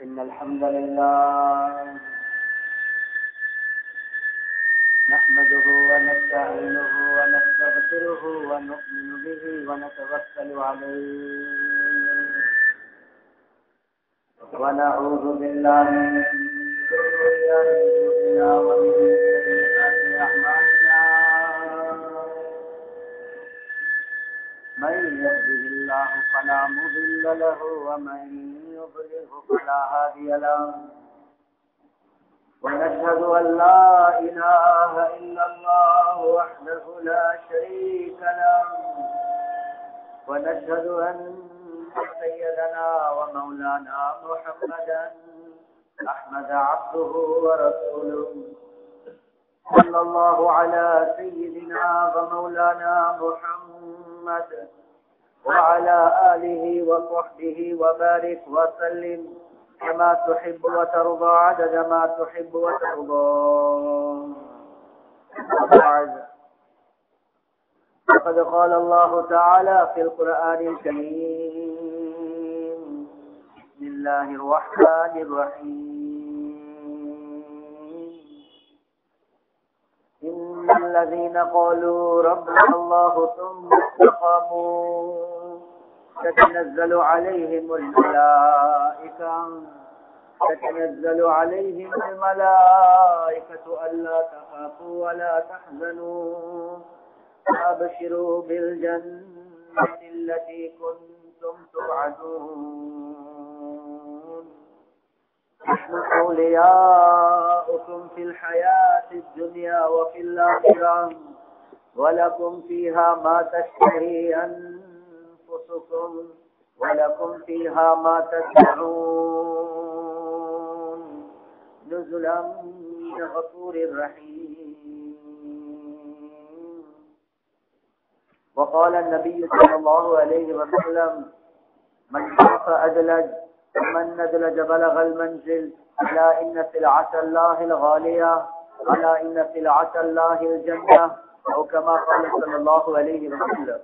إن الحمد لله نحمده ونستعينه ونستغفره ونؤمن به ونتوكل عليه ونعوذ بالله من شرور أنفسنا ومن سيئات أعمالنا من يهده الله فلا مضل له ومن يضلله فلا هادي له ونشهد أن لا إله إلا الله وحده لا شريك له ونشهد أن سيدنا ومولانا محمدا أحمد عبده ورسوله صلى الله على سيدنا ومولانا محمد وعلى آله وصحبه وبارك وسلم كما تحب وترضى عدد ما تحب وترضى وبعد فقد قال الله تعالى في القرآن الكريم بسم الله الرحمن الرحيم إن الذين قالوا ربنا الله ثم استقاموا تتنزل عليهم الملائكة تتنزل عليهم الملائكة ألا تخافوا ولا تحزنوا وأبشروا بالجنة التي كنتم توعدون نحن أولياؤكم في الحياة الدنيا وفي الآخرة ولكم فيها ما تشتهي أنفسكم ولكم فيها ما تدعون نزلا من غفور رحيم وقال النبي صلى الله عليه وسلم من خاف أدلج ومن ندلج بلغ المنزل ألا إن سلعة الله الغالية ألا إن سلعة الله الجنة أو كما قال صلى الله عليه وسلم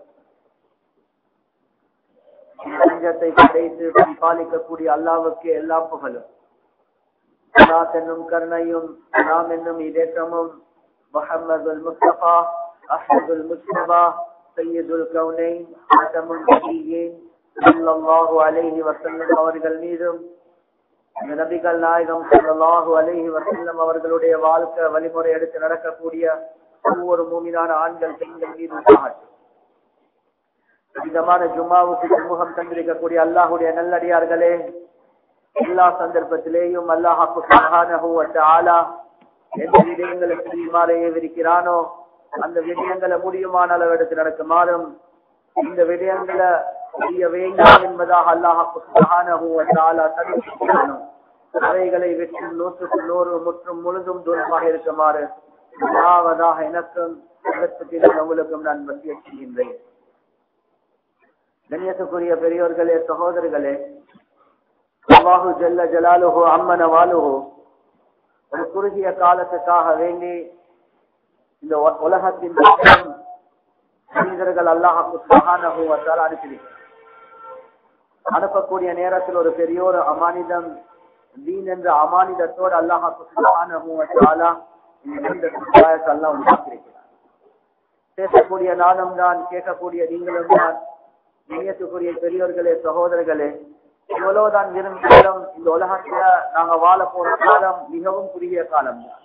பிரபஞ்சத்தை படைத்து பாலிக்கக்கூடிய அல்லாவுக்கு எல்லாம் புகழும் அல்லாத் என்னும் கருணையும் நாம் என்னும் இதேற்றமும் முகமது முஸ்தபா அஹமதுல் முஸ்தபா சையதுல் கவுனை ஆட்டமுல் நபியின் ஸல்லல்லாஹு அலைஹி வஸல்லம் அவர்கள் மீதும் நபிகள் நாயகம் ஸல்லல்லாஹு அலைஹி வஸல்லம் அவர்களுடைய வாழ்க்கை வழிமுறை எடுத்து நடக்கக்கூடிய ஒவ்வொரு மூமினான ஆண்கள் பெண்கள் மீது உண்டாகட்டும் விதமான ஜும்மாவுக்கு சமூகம் தந்திருக்கக்கூடிய அல்லாஹுடைய நல்லடியார்களே எல்லா சந்தர்ப்பத்திலேயும் அல்லாஹாக்கு சுப்ஹானஹு வ தஆலா எந்த விடயங்களை செய்யுமாறு விரிக்கிறானோ அந்த விடயங்களை முடியுமான அளவு எடுத்து நடக்குமாறும் இந்த விடயங்களை செய்ய வேண்டாம் என்பதாக அல்லாஹாக்கு சுப்ஹானஹு வ தஆலா தடுக்கிறானோ அவைகளை வெற்றி நூற்றுக்கு நூறு முற்றும் முழுதும் தூரமாக இருக்குமாறு முதலாவதாக எனக்கும் உங்களுக்கும் நான் வசிய செய்கின்றேன் கண்ணியத்துக்குரிய பெரியோர்களே சகோதரர்களே அல்லாஹு ஜல்ல ஜலாலுஹோ அம்மன வாலுஹோ ஒரு குறுகிய காலத்துக்காக வேண்டி இந்த உலகத்தின் மனிதர்கள் அல்லாஹாக்கு சகானஹோ வந்தால் அனுப்பி அனுப்பக்கூடிய நேரத்தில் ஒரு பெரிய ஒரு அமானிதம் தீன் என்ற அமானிதத்தோடு அல்லாஹாக்கு சகானஹோ வந்தாலா இந்த சமுதாயத்தை எல்லாம் உண்டாக்கியிருக்கிறார் பேசக்கூடிய நானும் தான் கேட்கக்கூடிய நீங்களும் தான் இணையத்துக்குரிய பெரியோர்களே சகோதரர்களே எவ்வளவுதான் விரும்பினாலும் இந்த உலகத்துல நாங்க வாழ போற காலம் மிகவும் குறுகிய காலம் தான்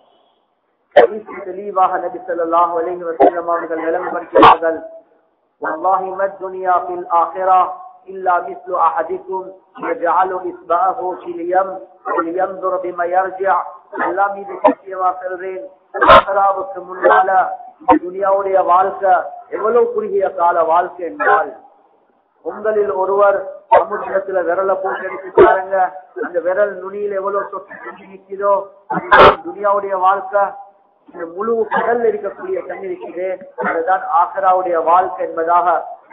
தெளிவாக நபி சொல்லாஹ் அலைஹி வஸல்லம் அவர்கள் விளம்பரப்படுத்தினார்கள் والله ما الدنيا في الآخرة إلا مثل أحدكم يجعل إصبعه في اليم ولينظر بما يرجع எல்லாம் மீது சத்தியமா சொல்றேன் ஆசராவுக்கு முன்னால இந்த துனியாவுடைய வாழ்க்கை எவ்வளவு குறுகிய கால வாழ்க்கை என்றால் உங்களில் ஒருவர் சமுத்திரத்துல விரல போட்டு எடுத்து பாருங்க அந்த விரல் நுனியில் எவ்வளவு சொட்டு நிற்கிறதோ துனியாவுடைய வாழ்க்கை இந்த முழு கடல் இருக்கக்கூடிய தண்ணி இருக்குது அதுதான் ஆசராவுடைய வாழ்க்கை என்பதாக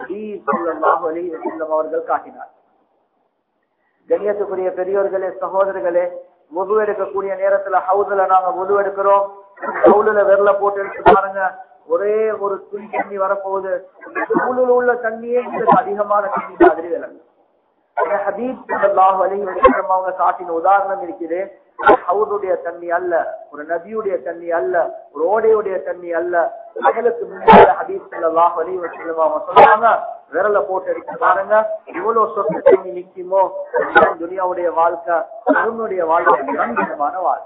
அவர்கள் காட்டினார் கண்ணியத்துக்குரிய பெரியோர்களே சகோதரர்களே முது எடுக்கக்கூடிய நேரத்துல ஹவுதுல நாங்க முது எடுக்கிறோம் ஹவுலுல விரல போட்டு எடுத்து பாருங்க ஒரே ஒரு துணி தண்ணி வரப்போகுது ஊழல் உள்ள தண்ணியே எங்களுக்கு அதிகமான தண்ணி மாதிரி விளங்கும் ஹபீப் ஸல்லல்லாஹு அலைஹி வஸல்லம் அவங்க காட்டின உதாரணம் இருக்குது ஹவுதுடைய தண்ணி அல்ல ஒரு நதியுடைய தண்ணி அல்ல ஒரு ஓடையுடைய தண்ணி அல்ல அகலுக்கு முன்னால ஹபீப் ஸல்லல்லாஹு அலைஹி வஸல்லம் அவங்க சொல்றாங்க விரல போட்டு அடிக்க பாருங்க இவ்வளவு சொத்து தண்ணி நிக்குமோ இதுதான் துனியாவுடைய வாழ்க்கை அருணுடைய வாழ்க்கை கண்ணியமான வாழ்க்கை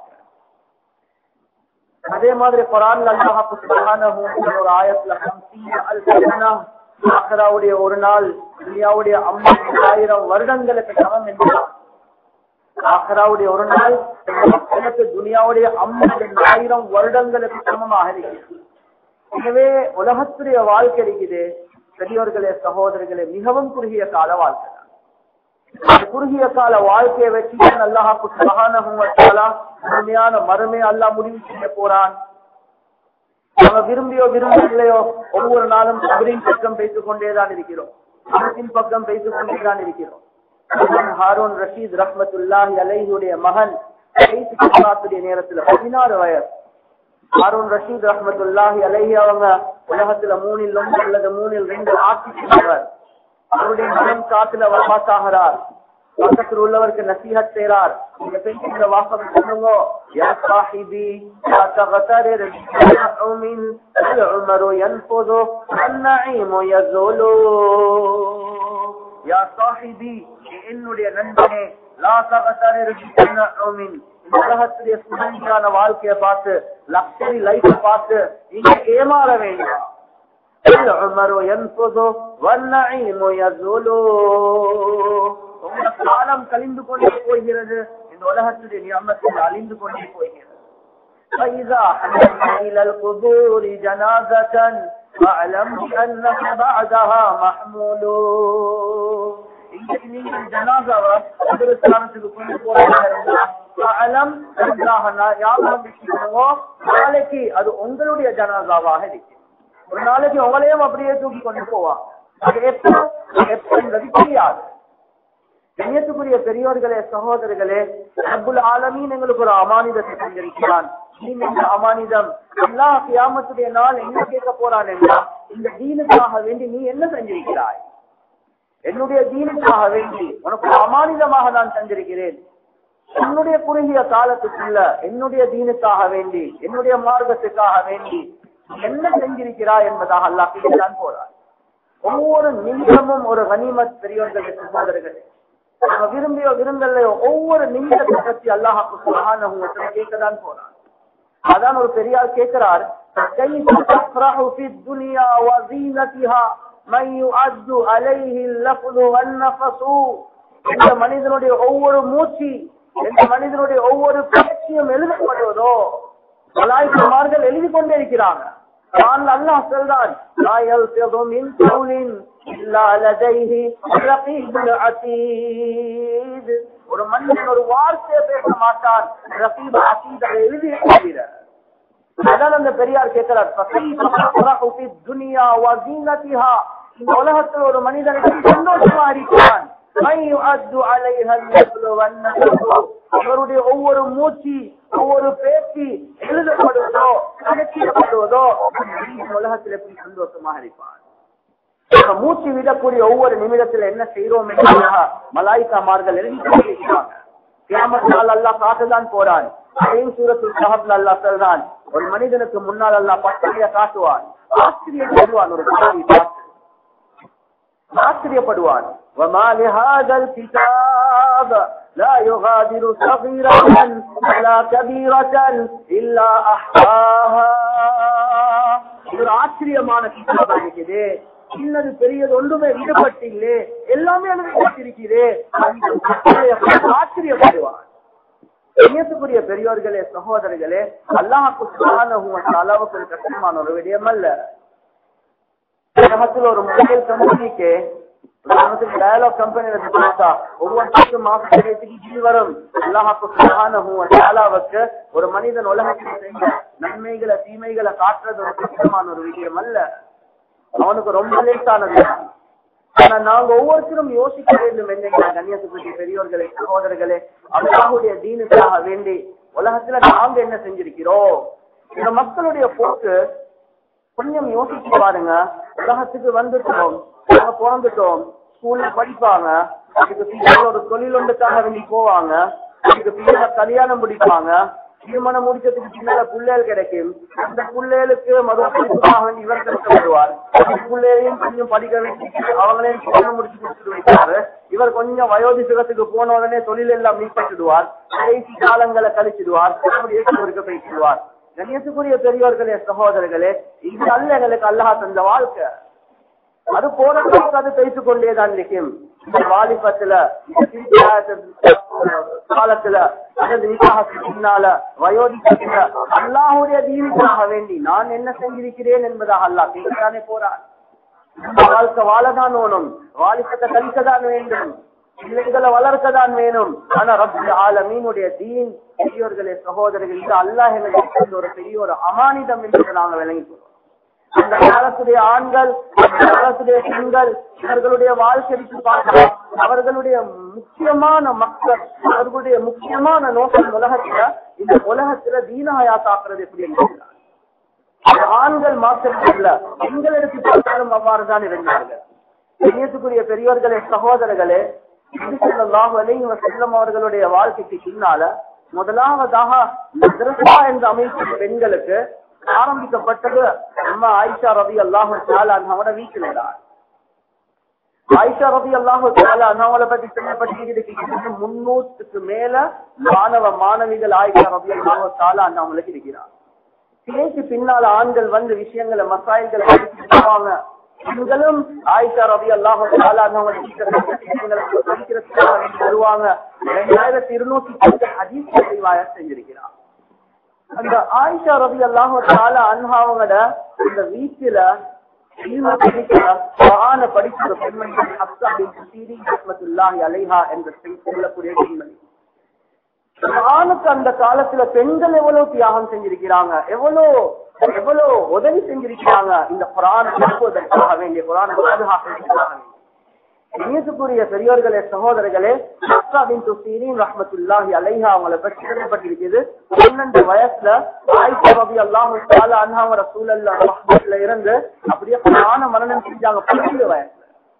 அதே மாதிரி குரான்ல அல்லாஹ் சுப்ஹானஹு வ தஆலா ஒரு ஆயத்துல 50 அல்ஃபனா ஆഖിറാவுடைய ஒரு நாள் துனியாவுடைய 50000 வருடங்களுக்கு சமம் என்கிறார் ஆഖിറാவுடைய ஒரு நாள் எனக்கு துனியாவுடைய 50000 வருடங்களுக்கு சமமாக இருக்கிறது எனவே உலகத்துடைய வாழ்க்கை இருக்குது பெரியோர்களே சகோதரர்களே மிகவும் குறுகிய கால வாழ்க்கை தான். அந்த குறுகிய கால வாழ்க்கையை வச்சு அல்லாஹாக்கு சுபஹானஹு வ தஆலா உண்மையான மறுமை அல்லாஹ் முடிவு செய்ய போறான் நம்ம விரும்பியோ விரும்பவில்லையோ ஒவ்வொரு நாளும் கபரின் பக்கம் பேசிக் கொண்டேதான் இருக்கிறோம் மனத்தின் பக்கம் பேசிக் கொண்டேதான் இருக்கிறோம் மகன் ஹாரூன் ரஷீத் ரஹ்மத்துல்லாஹி அலைஹுடைய மகன் கடைசி கிராத்துடைய நேரத்துல பதினாறு வயசு ஹாரூன் ரஷீத் ரஹ்மத்துல்லாஹி அலைஹி அவங்க உலகத்துல மூணில் ஒன்று அல்லது மூணில் ரெண்டு ஆட்சி செய்தவர் அவருடைய மகன் காத்துல வபாத்தாகிறார் பக்கத்தில் உள்ளவருக்கு நசீஹத் செய்றார் நீங்க பேசுகிற வாசகம் சொல்லுங்க யா சாஹிபி யா தகதரிர் பினஉமின் العمر ينفذ والنعيم يزول யா சாஹிபி என்னுடைய நண்பனே லா தகதரிர் பினஉமின் இந்த உலகத்துடைய சுதந்திரான வாழ்க்கையை பார்த்து லக்ஸரி லைஃப் பார்த்து நீங்க ஏமாற வேண்டாம் العمر ينفذ والنعيم يزول உங்க காலம் கழிந்து கொண்டே போகிறது இந்த உலகத்துடைய நியமத்தில் அழிந்து கொண்டே போகிறது فإذا حملت إلى القبور جنازة فاعلم بأنك بعدها محمول இன்றைக்கு நீங்கள் ஜனாசாவை எதிர்காலத்துக்கு கொண்டு போறதா இருந்தா அலம் ஞாபகம் வச்சுக்கோங்க நாளைக்கு அது உங்களுடைய ஜனாசாவாக இருக்கு ஒரு நாளைக்கு உங்களையும் அப்படியே தூக்கி கொண்டு போவாங்க அது எப்போ எப்பன்றது தெரியாது கண்ணியத்துக்குரிய பெரியோர்களே சகோதரர்களே அபுல் ஆலமீன் எங்களுக்கு ஒரு அமானிதத்தை செஞ்சிருக்கிறான் நீங்க இந்த அமானிதம் எல்லா கியாமத்துடைய நாள் என்ன கேட்க போறான் என்றா இந்த தீனுக்காக வேண்டி நீ என்ன செஞ்சிருக்கிறாய் என்னுடைய தீனுக்காக வேண்டி உனக்கு ஒரு அமானிதமாக நான் தந்திருக்கிறேன் என்னுடைய குறுகிய காலத்துக்குள்ள என்னுடைய தீனுக்காக வேண்டி என்னுடைய மார்க்கத்துக்காக வேண்டி என்ன செஞ்சிருக்கிறாய் என்பதாக அல்லாஹ் கேட்டுதான் போறார் ஒவ்வொரு நிமிஷமும் ஒரு கனிமத் பெரியவர்கள் சகோதரர்களே நம்ம விரும்பியோ விரும்பலையோ ஒவ்வொரு நிமிஷத்தை பற்றி அல்லாஹாக்கு சுகான கேட்கதான் போறார் அதான் ஒரு பெரியார் கேட்கிறார் كيف تفرح في الدنيا وزينتها من يعد عليه اللفظ والنفس இந்த மனிதனுடைய ஒவ்வொரு மூச்சு இந்த மனிதனுடைய ஒவ்வொரு பேச்சியும் எழுதப்படுவதோ மலாய்க்குமார்கள் எழுதி கொண்டே இருக்கிறாங்க நான் அல்லாஹ் சொல்றான் லா யல்ஃபிது மின் கௌலின் இல்லா லதைஹி ரகீபுல் அதீத் ஒரு மனிதன் ஒரு வார்த்தையை பேச மாட்டான் ரகீப் அதீத் அதை எழுதி இருக்கிறார் அதான் அந்த பெரியார் கேட்கிறார் துனியா வசீனத்திஹா இந்த உலகத்தில் ஒரு மனிதனுக்கு சந்தோஷமா இருக்கிறான் அவருடைய ஒவ்வொரு மூச்சு ஒவ்வொரு பேச்சு எழுதப்படுவதோ கணக்கிடப்படுவதோ உலகத்தில் எப்படி சந்தோஷமாக இருப்பார் மூச்சு விடக்கூடிய ஒவ்வொரு நிமிடத்தில் என்ன செய்யறோம் என்பதாக மலாய்க்காமார்கள் எழுதி கொண்டிருக்கிறாங்க கியாமத்தால் அல்லா காட்டுதான் போறான் அதையும் சூரத்தில் சஹப்ல அல்லா சொல்றான் ஒரு மனிதனுக்கு முன்னால் அல்லா பட்டறைய காட்டுவான் ஆச்சரியப்படுவான் ஒரு பாவி பார்த்து ஆச்சரியப்படுவான் وما لهذا الكتاب لا يغادر صغيرة ولا كبيرة إلا أحصاها இது ஒரு ஆச்சரியமான கிதாபா இருக்குது சின்னது பெரியது ஒன்றுமே விடுபட்டில்லே எல்லாமே எழுதப்பட்டிருக்கிறே ஆச்சரியப்படுவான் இயேசுக்குரிய பெரியோர்களே சகோதரர்களே அல்லாஹுக்கு அளவுக்கு ஒரு கஷ்டமான ஒரு விடயம் அல்ல உலகத்தில் ஒரு மொபைல் கம்பெனிக்கு டயலாக் கம்பெனியில பார்த்தா ஒவ்வொருத்தருக்கும் மாசத்துக்கு கீழ் வரும் அல்லாஹாக்கு ஒரு மனிதன் உலகத்தில் செஞ்ச நன்மைகளை தீமைகளை காட்டுறது ஒரு கஷ்டமான ஒரு விஷயம் அல்ல அவனுக்கு ரொம்ப லேட்டானது ஆனா நாங்க ஒவ்வொருத்தரும் யோசிக்க வேண்டும் என்னங்க கண்ணியத்துக்குரிய பெரியோர்களே சகோதரர்களே அல்லாஹுடைய தீனுக்காக வேண்டி உலகத்துல நாங்க என்ன செஞ்சிருக்கிறோம் இந்த மக்களுடைய போக்கு கொஞ்சம் யோசிச்சு பாருங்க உலகத்துக்கு வந்துட்டோம் நாங்க பிறந்துட்டோம் ஸ்கூல்ல படிப்பாங்க அதுக்கு பின்னால ஒரு தொழில் ஒன்றுக்காக வேண்டி போவாங்க அதுக்கு பின்னால கல்யாணம் முடிப்பாங்க திருமணம் முடிச்சதுக்கு பின்னால புள்ளைகள் கிடைக்கும் அந்த புள்ளைகளுக்கு மருத்துவ படிப்புக்காக வேண்டி இவர் கஷ்டப்படுவார் அந்த புள்ளையையும் கொஞ்சம் படிக்க வேண்டி அவங்களையும் திருமணம் முடிச்சு கொடுத்துட்டு வைப்பாரு இவர் கொஞ்சம் வயோதிசகத்துக்கு போன உடனே தொழில் எல்லாம் மீட்பட்டுடுவார் கடைசி காலங்களை கழிச்சிடுவார் அப்படியே இருக்க போயிடுவார் கண்ணியத்துக்குரிய பெரியவர்களே சகோதரர்களே இது அல்ல எங்களுக்கு அல்லாஹ் தந்த வாழ்க்கை அது போன போக்கு அது பேசிக் கொண்டேதான் இருக்கும் இந்த வாலிபத்துல இந்த சிறிய காலத்துல அல்லது நிக்காகத்துக்கு பின்னால வயோதிகத்துல அல்லாஹுடைய தீனுக்காக வேண்டி நான் என்ன செஞ்சிருக்கிறேன் என்பதாக அல்லாஹ் கேட்கத்தானே போறான் இந்த வாழ்க்கை வாழதான் வேணும் வாலிபத்தை கழிக்கதான் வேண்டும் பிள்ளைகளை வளர்க்கதான் வேணும் ஆனா ரப்ப ஆலமீனுடைய தீன் பெரியோர்களே சகோதரர்கள் இது அல்லாஹ் எங்களுக்கு ஒரு பெரிய ஒரு அமானிதம் என்று நாங்கள் விளங்கிக்கிறோம் அந்த காலத்துடைய ஆண்கள் அந்த காலத்துடைய பெண்கள் இவர்களுடைய வாழ்க்கைக்கு பார்க்க அவர்களுடைய முக்கியமான மக்கள் அவர்களுடைய முக்கியமான நோக்கம் உலகத்துல இந்த உலகத்துல தீனாயா தாக்குறது எப்படி இருக்கிறார் அந்த ஆண்கள் மாத்திரம் இல்ல பெண்கள் எடுத்து பார்த்தாலும் அவ்வாறுதான் இருந்தார்கள் கண்ணியத்துக்குரிய பெரியவர்களே சகோதரர்களே செல்லம் அவர்களுடைய வாழ்க்கைக்கு பின்னால முதலாவதாக மதரசா என்ற அமைப்பு பெண்களுக்கு ஆரம்பிக்கப்பட்டது நம்ம ஆயிஷா ரவி அல்லாஹு அவனோட வீட்டில் தான் ஆயிஷா ரவி அல்லாஹு அவங்கள பத்தி சொல்லப்பட்டிருக்கு முன்னூற்றுக்கு மேல மாணவ மாணவிகள் ஆயிஷா ரவி அல்லாஹு அவங்களுக்கு இருக்கிறார் சிலைக்கு பின்னால ஆண்கள் வந்து விஷயங்களை மசாயல்களை போவாங்க பெண்களும் ஆயிஷா ரவி அல்லாஹு படிக்கிறதுக்காக வருவாங்க ரெண்டாயிரத்தி இருநூத்தி பத்து அதிக செஞ்சிருக்கிறார் அந்த ஆயிஷா ரவி அல்லாஹு அன்ஹாவங்கள இந்த வீட்டுல படிக்கிற பெண்மணிகள் ஹப்சா பின் சீரி ரஹ்மத்துல்லாஹி அலைஹா என்ற சொல்லக்கூடிய பெண்மணி ஆணுக்கு அந்த காலத்துல பெண்கள் எவ்வளவு தியாகம் செஞ்சிருக்கிறாங்க எவ்வளவு எவ்வளவு உதவி செஞ்சிருக்கிறாங்க இந்த குரான் கற்பதற்காக வேண்டிய குரான பாதுகாக்கிறதுக்காக வேண்டிய இயேசுக்குரிய பெரியோர்களே சகோதரர்களே ரஹமத்துல்லாஹி அலைஹா அவங்களை பற்றி சொல்லப்பட்டிருக்கிறது பன்னெண்டு வயசுல ஆயிஷா ரபி அல்லாஹு தாலா அன்ஹாவ ரசூலல்லா ரஹ்மத்துல இருந்து அப்படியே குரான மரணம் செஞ்சாங்க பன்னெண்டு வயசுல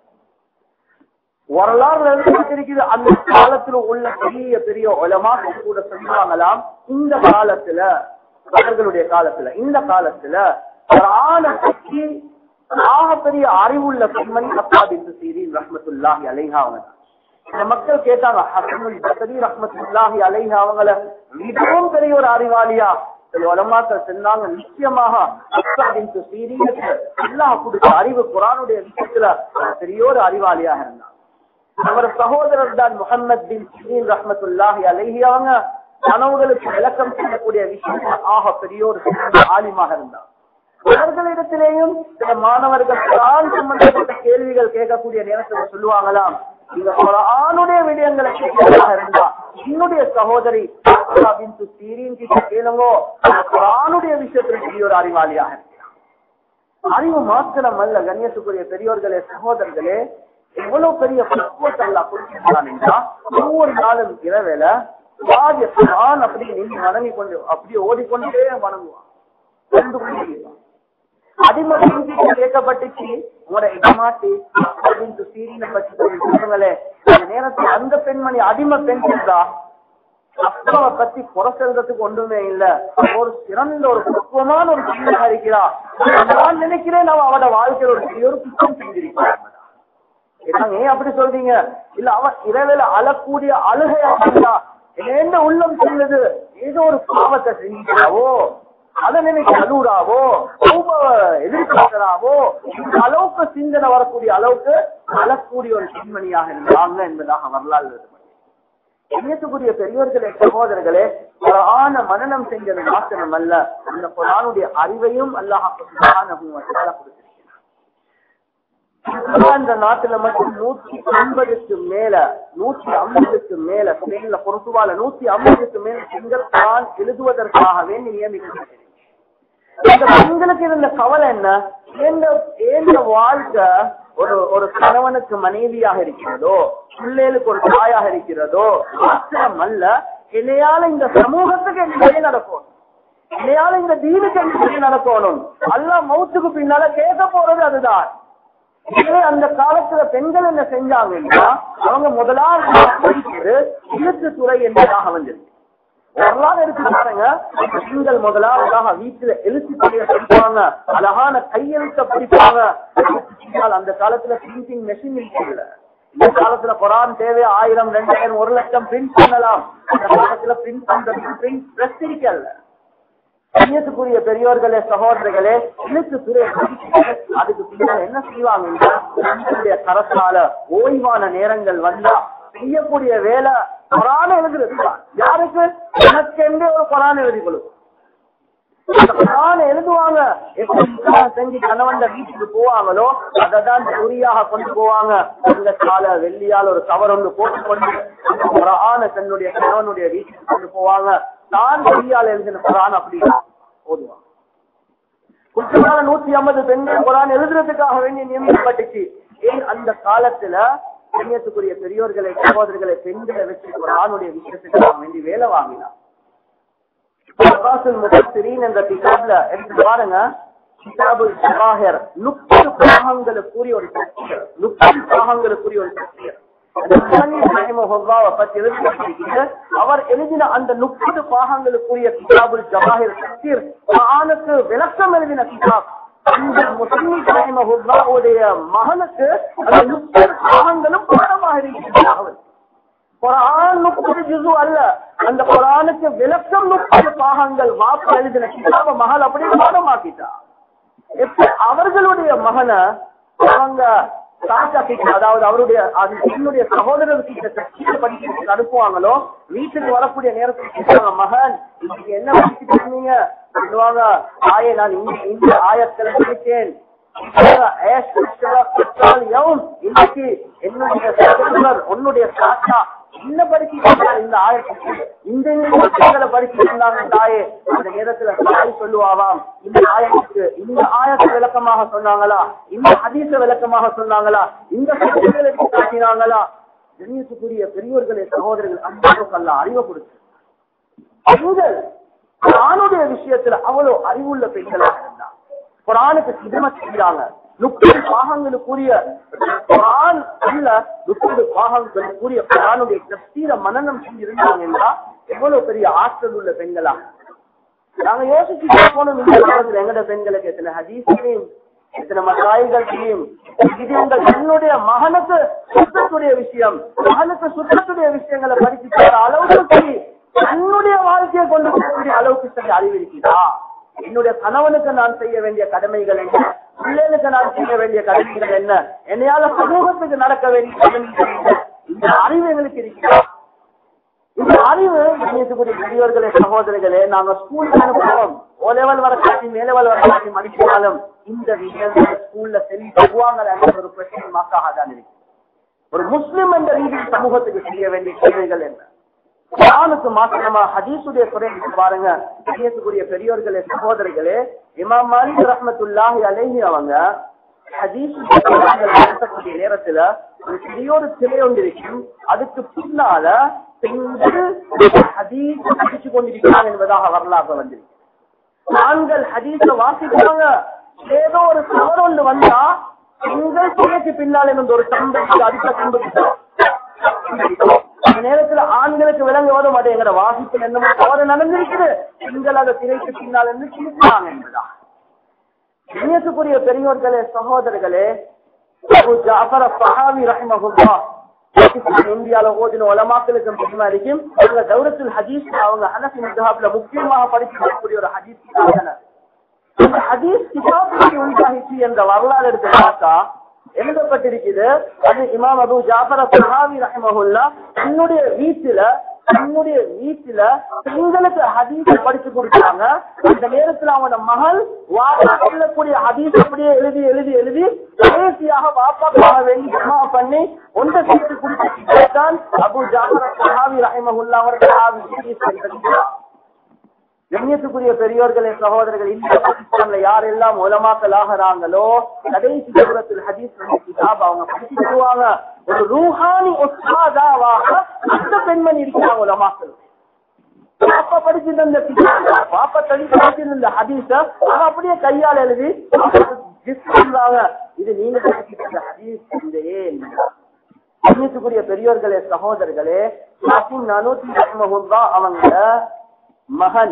வரலாறுல இருக்குது அந்த காலத்துல உள்ள பெரிய பெரிய உலமாக்கள் கூட சொல்லுவாங்களாம் இந்த காலத்துல அவர்களுடைய காலத்துல இந்த காலத்துல குரான பற்றி ஆகப்பெரிய அறிவுள்ள பெண்மணி அப்பாபின் சீரின் ரஹமத்துல்லாஹி அலைஹா அவங்க இந்த மக்கள் கேட்டாங்க ஹசனுல் பசரி ரஹமத்துல்லாஹி அலைஹா அவங்கள மிகவும் பெரிய ஒரு அறிவாளியா சில உலமாக்கள் சொன்னாங்க நிச்சயமாக அப்பாபின் சீரினுக்கு அல்லாஹ் கொடுத்த அறிவு குரானுடைய விஷயத்துல பெரிய ஒரு அறிவாளியாக இருந்தாங்க அவர் சகோதரர் தான் முகமது பின் சீரின் ரஹமத்துல்லாஹி அலைஹி அவங்க கனவுகளுக்கு விளக்கம் செய்யக்கூடிய விஷயம் ஆக பெரிய ஒரு ஆலிமாக இருந்தார் அவர்களிடத்திலேயும் சில மாணவர்கள் குரான் சம்பந்தப்பட்ட கேள்விகள் கேட்கக்கூடிய நேரத்தில் சொல்லுவாங்களாம் இந்த குரானுடைய விடயங்களை கேட்கிறதாக இருந்தா என்னுடைய சகோதரி சீரின் கிட்ட கேளுங்கோ குரானுடைய விஷயத்தில் பெரிய ஒரு அறிவாளியாக இருக்கிறார் அறிவு மாத்திரம் அல்ல கண்ணியத்துக்குரிய பெரியோர்களே சகோதரர்களே எவ்வளவு பெரிய பக்குவத்தை எல்லாம் கொடுத்திருக்கான் என்றா ஒவ்வொரு நாளும் இரவேல குரான் அப்படி நின்று வணங்கி கொண்டு அப்படியே ஓடிக்கொண்டே வணங்குவான் ரெண்டு கொண்டே அடிமை கேட்கப்பட்டுச்சு உங்களோட இடமாட்டி அப்படின்னு சீரியனை பற்றி சொல்லுங்களே அந்த நேரத்தில் அந்த பெண்மணி அடிமை பெண் இருந்தா அப்பாவை பத்தி குறை சொல்றதுக்கு ஒன்றுமே இல்ல ஒரு சிறந்த ஒரு பக்குவமான ஒரு பெண்ணாக இருக்கிறா நான் நினைக்கிறேன் அவ அவட வாழ்க்கையில் ஒரு பெரிய ஒரு குற்றம் செஞ்சிருக்கிறான் ஏன் அப்படி சொல்றீங்க இல்ல அவன் இரவில அழக்கூடிய அழுகையா இருந்தா என்ன உள்ளம் சொல்லுது ஏதோ ஒரு பாவத்தை செஞ்சாவோ அதை நினைக்க அழுறாவோ எதிர்பார்க்கிறாவோ இந்த அளவுக்கு சிந்தனை வரக்கூடிய அளவுக்கு அழக்கூடிய ஒரு பெண்மணியாக இருந்தாங்க என்பதாக வரலாறு எண்ணத்துக்குரிய பெரியோர்களே சகோதரர்களே ஆன மனநம் செஞ்சது மாத்திரம் அல்ல அந்த குரானுடைய அறிவையும் அல்லாஹ் இந்த நாட்டுல மட்டும் நூத்தி ஐம்பதுக்கு மேல நூத்தி ஐம்பதுக்கு மேல ஸ்பெயின்ல பொறுத்துவால நூத்தி ஐம்பதுக்கு மேல பெண்கள் தான் எழுதுவதற்காக வேண்டி நியமிக்கப்பட்டது இந்த பெண்களுக்கு இருந்த கவலை என்ன ஏந்த வாழ்க்கை ஒரு ஒரு கணவனுக்கு மனைவியாக இருக்கிறதோ பிள்ளைகளுக்கு ஒரு தாயாக இருக்கிறதோ மாத்திரம் அல்ல என்னையால இந்த சமூகத்துக்கு என்ன நடக்கும் என்னையால இந்த தீனுக்கு என்ன நடக்கணும் அல்ல மௌத்துக்கு பின்னால கேட்க போறது அதுதான் இதே அந்த காலத்துல பெண்கள் என்ன செஞ்சாங்கன்னா அவங்க முதலாவது படிக்கிறது எழுத்து துறை என்பதாக வந்தது வரலாறு எடுத்து பாருங்க பெண்கள் முதலாவதாக வீட்டுல எழுத்து துறையை படிப்பாங்க அழகான கையெழுத்த படிப்பாங்க ஆனால் அந்த காலத்துல பிரிண்டிங் மெஷின் இல்ல இந்த காலத்துல குரான் தேவை ஆயிரம் ரெண்டாயிரம் ஒரு லட்சம் பிரிண்ட் பண்ணலாம் அந்த காலத்துல பிரிண்ட் பண்றது பிரிண்ட் பிரஸ் இருக்கல கண்ணியத்துக்குரிய பெரியோர்களே சகோதரர்களே எழுத்து துறை அதுக்கு பின்னால் என்ன செய்வாங்க தன்னுடைய கரத்தால ஓய்வான நேரங்கள் வந்தா செய்யக்கூடிய வேலை குரான் எழுதுறது தான் யாருக்கு எனக்கு எந்த ஒரு குரான் எழுதி கொடுக்கும் அந்த குரான் எழுதுவாங்க எப்படி இஸ்லாம் செஞ்சு கணவன் வீட்டுக்கு போவாங்களோ அதை தான் குறியாக கொண்டு போவாங்க அந்த கால வெள்ளியால் ஒரு கவர் ஒன்று போட்டுக்கொண்டு அந்த குரான தன்னுடைய கணவனுடைய வீட்டுக்கு கொண்டு போவாங்க தான் குறியால் எழுதின குரான் அப்படி ஓதுவாங்க குற்றமான நூத்தி ஐம்பது பெண்கள் குரான் எழுதுறதுக்காக வேண்டி நியமிக்கப்பட்டுச்சு ஏன் அந்த காலத்துல கண்ணியத்துக்குரிய பெரியோர்களை சகோதரர்களை பெண்களை வச்சு குரானுடைய விஷயத்துக்காக வேண்டி வேலை வாங்கினான் அப்பாசுல் முகத்திரீன் என்ற கிதாப்ல எடுத்து பாருங்க கிதாபுல் ஜவாஹிர் முப்பது பாகங்களுக்குரிய ஒரு தப்சீர் முப்பது பாகங்களுக்குரிய ஒரு தப்சீர் அவர் எழுதின அந்த முப்பது பாகங்களுக்குரிய கிதாபுல் ஜவாஹிர் தப்சீர் குர்ஆனுக்கு விளக்கம் எழுதின கிதாப் அந்த முஸ்லிம் ரஹிமஹுல்லாவுடைய மகனுக்கு அந்த முப்பது பாகங்களும் பாடமாக இருக்கிறது குரான் முப்பது ஜுசு அல்ல அந்த குரானுக்கு விளக்கம் முப்பது பாகங்கள் வாப்பு எழுதின கிதாப மகள் அப்படியே பாடமாக்கிட்டா எப்ப அவர்களுடைய மகனை அவங்க தாத்தா கிட்ட அதாவது அவருடைய அது என்னுடைய சகோதரர் கிட்ட படிக்கிறதுக்கு அனுப்புவாங்களோ வீட்டுக்கு வரக்கூடிய நேரத்துக்கு கேட்பாங்க மகன் இன்னைக்கு என்ன படிச்சுட்டு இருந்தீங்க சொல்லுவாங்க ஆயே நான் இந்த இந்த ஆயத்தில் படித்தேன் இன்னைக்கு என்னுடைய சகோதரர் உன்னுடைய தாத்தா என்ன படிச்சு இந்த ஆயத்துக்கு இந்த விஷயங்களை படிச்சு இருந்தாங்க தாயே அந்த நேரத்துல தாய் சொல்லுவாவாம் இந்த ஆயத்துக்கு இந்த ஆயத்தை விளக்கமாக சொன்னாங்களா இந்த ஹதீச விளக்கமாக சொன்னாங்களா இந்த சட்டங்களை எடுத்து காட்டினாங்களா கண்ணியத்துக்குரிய பெரியோர்களே சகோதரர்கள் அந்த அல்ல அறிவை கொடுத்து பெண்கள் ஆணுடைய விஷயத்துல அவ்வளவு அறிவுள்ள பெண்களாக இருந்தா குரானுக்கு சிதமத் செய்யறாங்க முப்பது பாகங்களுக்குரிய குரான் அல்ல முப்பது பாகங்களுக்குரிய குரானுடைய தப்சீர மனநம் செஞ்சிருந்தாங்க என்றா எவ்வளவு பெரிய ஆற்றல் உள்ள பெண்களா நாங்க யோசிச்சு போனோம் இந்த காலத்துல எங்கட பெண்களுக்கு எத்தனை ஹதீஸ் தெரியும் எத்தனை மசாய்கள் தெரியும் இது உங்கள் தன்னுடைய மகனுக்கு சுத்தத்துடைய விஷயம் மகனுக்கு சுத்தத்துடைய விஷயங்களை படிச்சு போற அளவுக்கு சரி தன்னுடைய வாழ்க்கையை கொண்டு போகக்கூடிய அளவுக்கு சரி அறிவு இருக்கிறதா என்னுடைய கணவனுக்கு நான் செய்ய வேண்டிய கடமைகள் என்ன பிள்ளைகளுக்கு நான் செய்ய வேண்டிய கடமைகள் என்ன என்னையால சமூகத்துக்கு நடக்க வேண்டிய கடமைகள் என்ன இந்த அறிவு எங்களுக்கு இருக்கிறதா இந்த அறிவு கண்ணியத்துக்குரிய பெரியவர்களே சகோதரர்களே நாங்க ஸ்கூலுக்கு அனுப்புவோம் ஓ லெவல் வர காட்டி மே லெவல் வர காட்டி மடிச்சாலும் இந்த விஷயங்கள் ஸ்கூல்ல செஞ்சு தருவாங்க என்ற ஒரு பிரச்சனை மாக்காக தான் இருக்கு ஒரு முஸ்லிம் என்ற ரீதியில் சமூகத்துக்கு செய்ய வேண்டிய சேவைகள் என்ன குரானுக்கு மாத்திரமா ஹதீசுடைய குறை பாருங்க ஹதீசுக்குரிய பெரியோர்களே சகோதரர்களே இமாம் மாலிக் ரஹமத்துல்லாஹி அலைஹி அவங்க ஹதீஸ் நடத்தக்கூடிய நேரத்துல ஒரு பெரிய ஒரு சிலை ஒன்று இருக்கும் அதுக்கு பின்னால பெண்கள் ஹதீஸ் படிச்சு கொண்டிருக்கிறாங்க என்பதாக வரலாறு வந்திருக்கு ஆண்கள் ஹதீஸ வாசிக்கிறாங்க ஏதோ ஒரு தவறு ஒன்று வந்தா பெண்கள் சிலைக்கு பின்னால் இருந்து ஒரு சம்பளத்துக்கு அதிக சம்பளத்துக்கு அந்த நேரத்துல ஆண்களுக்கு விலங்கு வர மாட்டேங்கிற வாசிப்பில் என்னமோ தவறு நடந்திருக்குது பெண்கள் அதை திரைக்கு பின்னால் இருந்து கிழிக்கிறாங்க என்பதா இணையத்துக்குரிய பெரியோர்களே சகோதரர்களே அபு ஜாஃபர் சஹாவி ரஹிமஹுல்லா இந்தியால ஓதின உலமாக்களுக்கு பெருமை இருக்கும் அவங்க தௌரத்துல் ஹதீஸ் அவங்க ஹனஃபி மதுஹாப்ல முக்கியமாக படிக்கக்கூடிய ஒரு ஹதீஸ் கிதாப் அந்த ஹதீஸ் கிதாபுக்கு உண்டாகிச்சு என்ற வரலாறு எடுத்து பார்த்தா எழுதப்பட்டிருக்குது அது இமாம் அபு ஜாஃபர் சஹாவி ரஹிமஹுல்லா தன்னுடைய வீட்டுல தன்னுடைய வீட்டுல பெண்களுக்கு ஹதீஸ் படிச்சு கொடுத்தாங்க அந்த நேரத்துல அவனோட மகள் வாப்பா சொல்லக்கூடிய ஹதீஸ் அப்படியே எழுதி எழுதி எழுதி கடைசியாக வாப்பாக்காக வேண்டி ஜமா பண்ணி ஒன்றை சேர்த்து குடிச்சான் அபு ஜாஃபர் சஹாவி ரஹிமஹுல்லா அவர்கள் கண்ணியத்துக்குரிய பெரியோர்களே சகோதரர்கள் இந்த பாகிஸ்தான்ல யாரெல்லாம் உலமாக்கல் ஆகிறாங்களோ கடைசி தூரத்தில் ஹதீஸ் கிதாப் அவங்க படிச்சு தருவாங்க ஒரு ரூஹானி உஸ்தாதாவாக அந்த பெண்மணி இருக்கிறாங்க உலமாக்கல் பாப்பா படிச்சிருந்த அந்த பாப்பா தனி படிச்சிருந்த ஹதீஸ அவன் அப்படியே கையால் எழுதி சொல்றாங்க இது நீங்க படிக்கிற ஹதீஸ் இல்லையே கண்ணியத்துக்குரிய பெரியோர்களே சகோதரர்களே நானூத்தி ரஹ்மஹுல்லா அவங்க மகன்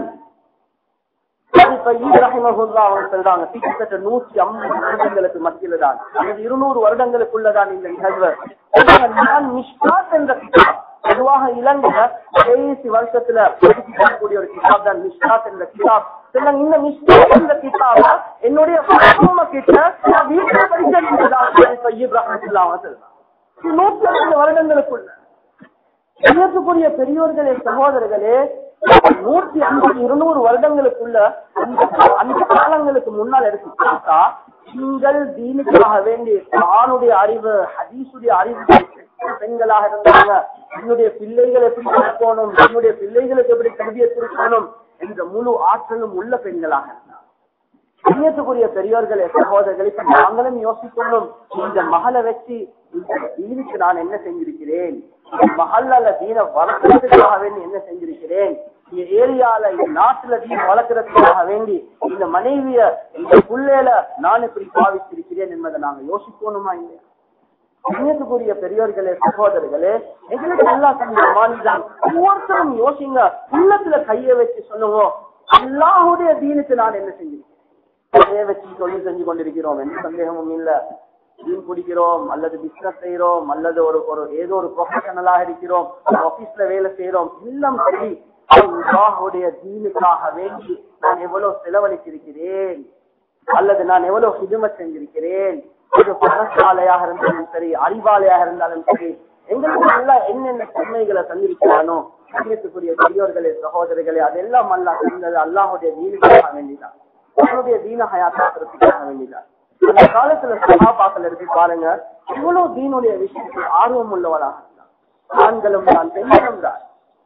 அவங்க சொல்றாங்க கிட்டத்தட்ட நூற்றி ஐம்பது வருடங்களுக்கு மத்தியில தான் அல்லது இருநூறு வருடங்களுக்குள்ளதான் இந்த நிகழ்வு நான் மிஷ்காத் என்ற கிதாப் பொதுவாக இலங்கையில கடைசி வருஷத்துல படிக்கக்கூடிய ஒரு கிதாப் தான் மிஷ்காத் என்ற கிதாப் சொன்னாங்க இந்த மிஷ்காத் என்ற கிதாப என்னுடைய கிட்ட நான் வீட்டுல படிச்சேன் இப்ராஹிம் சொல்றாங்க நூற்றி ஐம்பது வருடங்களுக்குள்ள இயக்கக்கூடிய பெரியோர்களே சகோதரர்களே நூற்றி ஐம்பது இருநூறு வருடங்களுக்குள்ள அந்த காலங்களுக்கு முன்னால் எடுத்து பார்த்தா நீங்கள் தீனுக்காக வேண்டி ஆணுடைய அறிவு ஹதீசுடைய அறிவு பெண்களாக இருந்தாங்க என்னுடைய பிள்ளைகள் எப்படி கொடுக்கணும் என்னுடைய பிள்ளைகளுக்கு எப்படி கல்வியை கொடுக்கணும் என்ற முழு ஆற்றலும் உள்ள பெண்களாக இருந்தாங்க கண்ணியத்துக்குரிய பெரியோர்களே சகோதரர்கள் இப்ப நாங்களும் யோசிக்கணும் இந்த மகளை வச்சு இந்த தீனுக்கு நான் என்ன செஞ்சிருக்கிறேன் மகள்ல தீன வளர்க்கறதுக்காக வேண்டி என்ன செஞ்சிருக்கிறேன் இந்த ஏரியால இந்த நாட்டுல தீன வளர்க்கறதுக்காக வேண்டி இந்த மனைவிய இந்த புள்ளையில நான் எப்படி பாவிச்சிருக்கிறேன் என்பதை நாங்க யோசிக்கணுமா இல்லையா கண்ணியத்துக்குரிய பெரியோர்களே சகோதரர்களே எங்களுக்கு நல்லா சொன்ன மாநிலம் ஒவ்வொருத்தரும் யோசிங்க உள்ளத்துல கைய வச்சு சொல்லுவோம் அல்லாஹுடைய தீனுக்கு நான் என்ன செஞ்சிருக்கேன் அதே வச்சு தொழில் செஞ்சு கொண்டிருக்கிறோம் எந்த சந்தேகமும் இல்ல மீன் பிடிக்கிறோம் அல்லது பிசினஸ் செய்யறோம் அல்லது ஒரு ஒரு ஏதோ ஒரு ப்ரொஃபஷனலாக இருக்கிறோம் ஆபீஸ்ல வேலை செய்யறோம் எல்லாம் சரி அல்லாஹுடைய தீனுக்காக வேண்டி நான் எவ்வளவு செலவழித்திருக்கிறேன் அல்லது நான் எவ்வளவு ஹிதும செஞ்சிருக்கிறேன் ஒரு பணசாலையாக இருந்தாலும் சரி அறிவாலையாக இருந்தாலும் சரி எங்களுக்கு நல்லா என்னென்ன தன்மைகளை தந்திருக்கிறானோ சமயத்துக்குரிய பெரியோர்களே சகோதரர்களே அதெல்லாம் அல்லா தந்தது அல்லாஹுடைய தீனுக்காக வேண்டிதான் அவனுடைய தீன ஹயாத்தாக்கிறதுக்காக வேண்டிதான் அந்த காலத்துல சகாபாக்கள் எடுத்து பாருங்க இவ்வளவு தீனுடைய விஷயத்தில் ஆர்வம் உள்ளவராக இருந்தான் ஆண்களும் தான் பெண்களும் தான்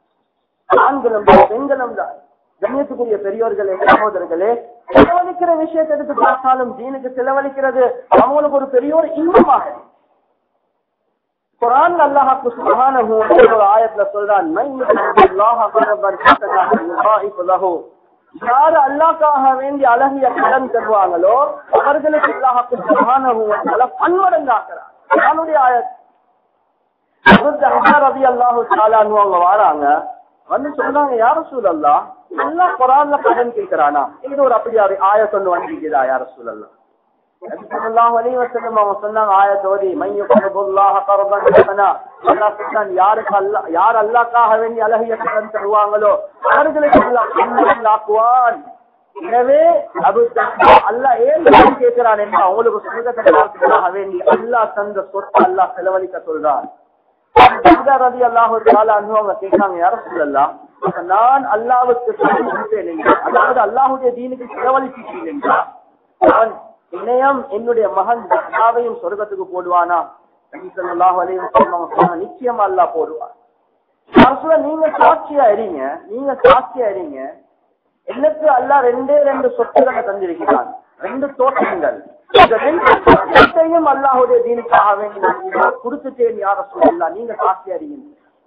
ஆண்களும் தான் பெண்களும் தான் கண்ணியத்துக்குரிய பெரியோர்களே சகோதரர்களே செலவழிக்கிற விஷயத்தை எடுத்து பார்த்தாலும் தீனுக்கு செலவழிக்கிறது அவங்களுக்கு ஒரு பெரிய ஒரு இன்பமாக இருக்கு. குரான் அல்லாஹாக்கு சுபஹானஹு வ தஆலா ஒரு ஆயத்துல சொல்றான் மன் யுஹிப்புல்லாஹ கர்பன் ஹஸனஹு யுதாயிஃபு லஹு யார் அல்லாஹ்க்காக வேண்டி அழகிய கடன் தருவாங்களோ அவர்களுக்கு அல்லாஹாக்கு சுபஹானஹு வ தஆலா பன்மடங்காக்குறான் குர்ஆனுடைய ஆயத் ரதி அல்லாஹு தாலான்னு அவங்க வராங்க வந்து சொன்னாங்க யார சூழல்லா நல்லா குரான்ல கடன் கேட்கிறானா இது ஒரு அப்படி ஆயத் ஒன்று வந்திருக்குதா யார சூழல்லா யார் அல்லாக்காக வேண்டி அழகிய கடன் தருவாங்களோ அவர்களுக்கு ஆக்குவான் எனவே அபு அல்லா ஏன் கேட்கிறான் என்று அவங்களுக்கு சுருகத்திற்காக வேண்டி அல்லா தந்த சொத்து அல்லா செலவழிக்க சொல்றான் ரதி அல்லாஹு அவங்க கேட்காங்க யார சொல்லலாம் நான் அல்லாவுக்கு அதாவது அல்லாஹுடைய தீனுக்கு செலவழிச்சிட்டேன் அவன் இணையம் என்னுடைய மகன் அல்லாவையும் சொர்க்கத்துக்கு போடுவானா நிச்சயமா அல்லா போடுவான் நீங்க சாட்சியா இருங்க நீங்க சாட்சியா இருங்க எனக்கு அல்லா ரெண்டே ரெண்டு சொத்துக்களை தந்திருக்கிறான் ரெண்டு தோட்டங்கள் இந்த ரெண்டு தோட்டத்தையும் அல்லாஹுடைய தீனுக்காக வேண்டி நான் கொடுத்துட்டேன் யார சொல்லலாம் நீங்க சாட்சியா இருங்க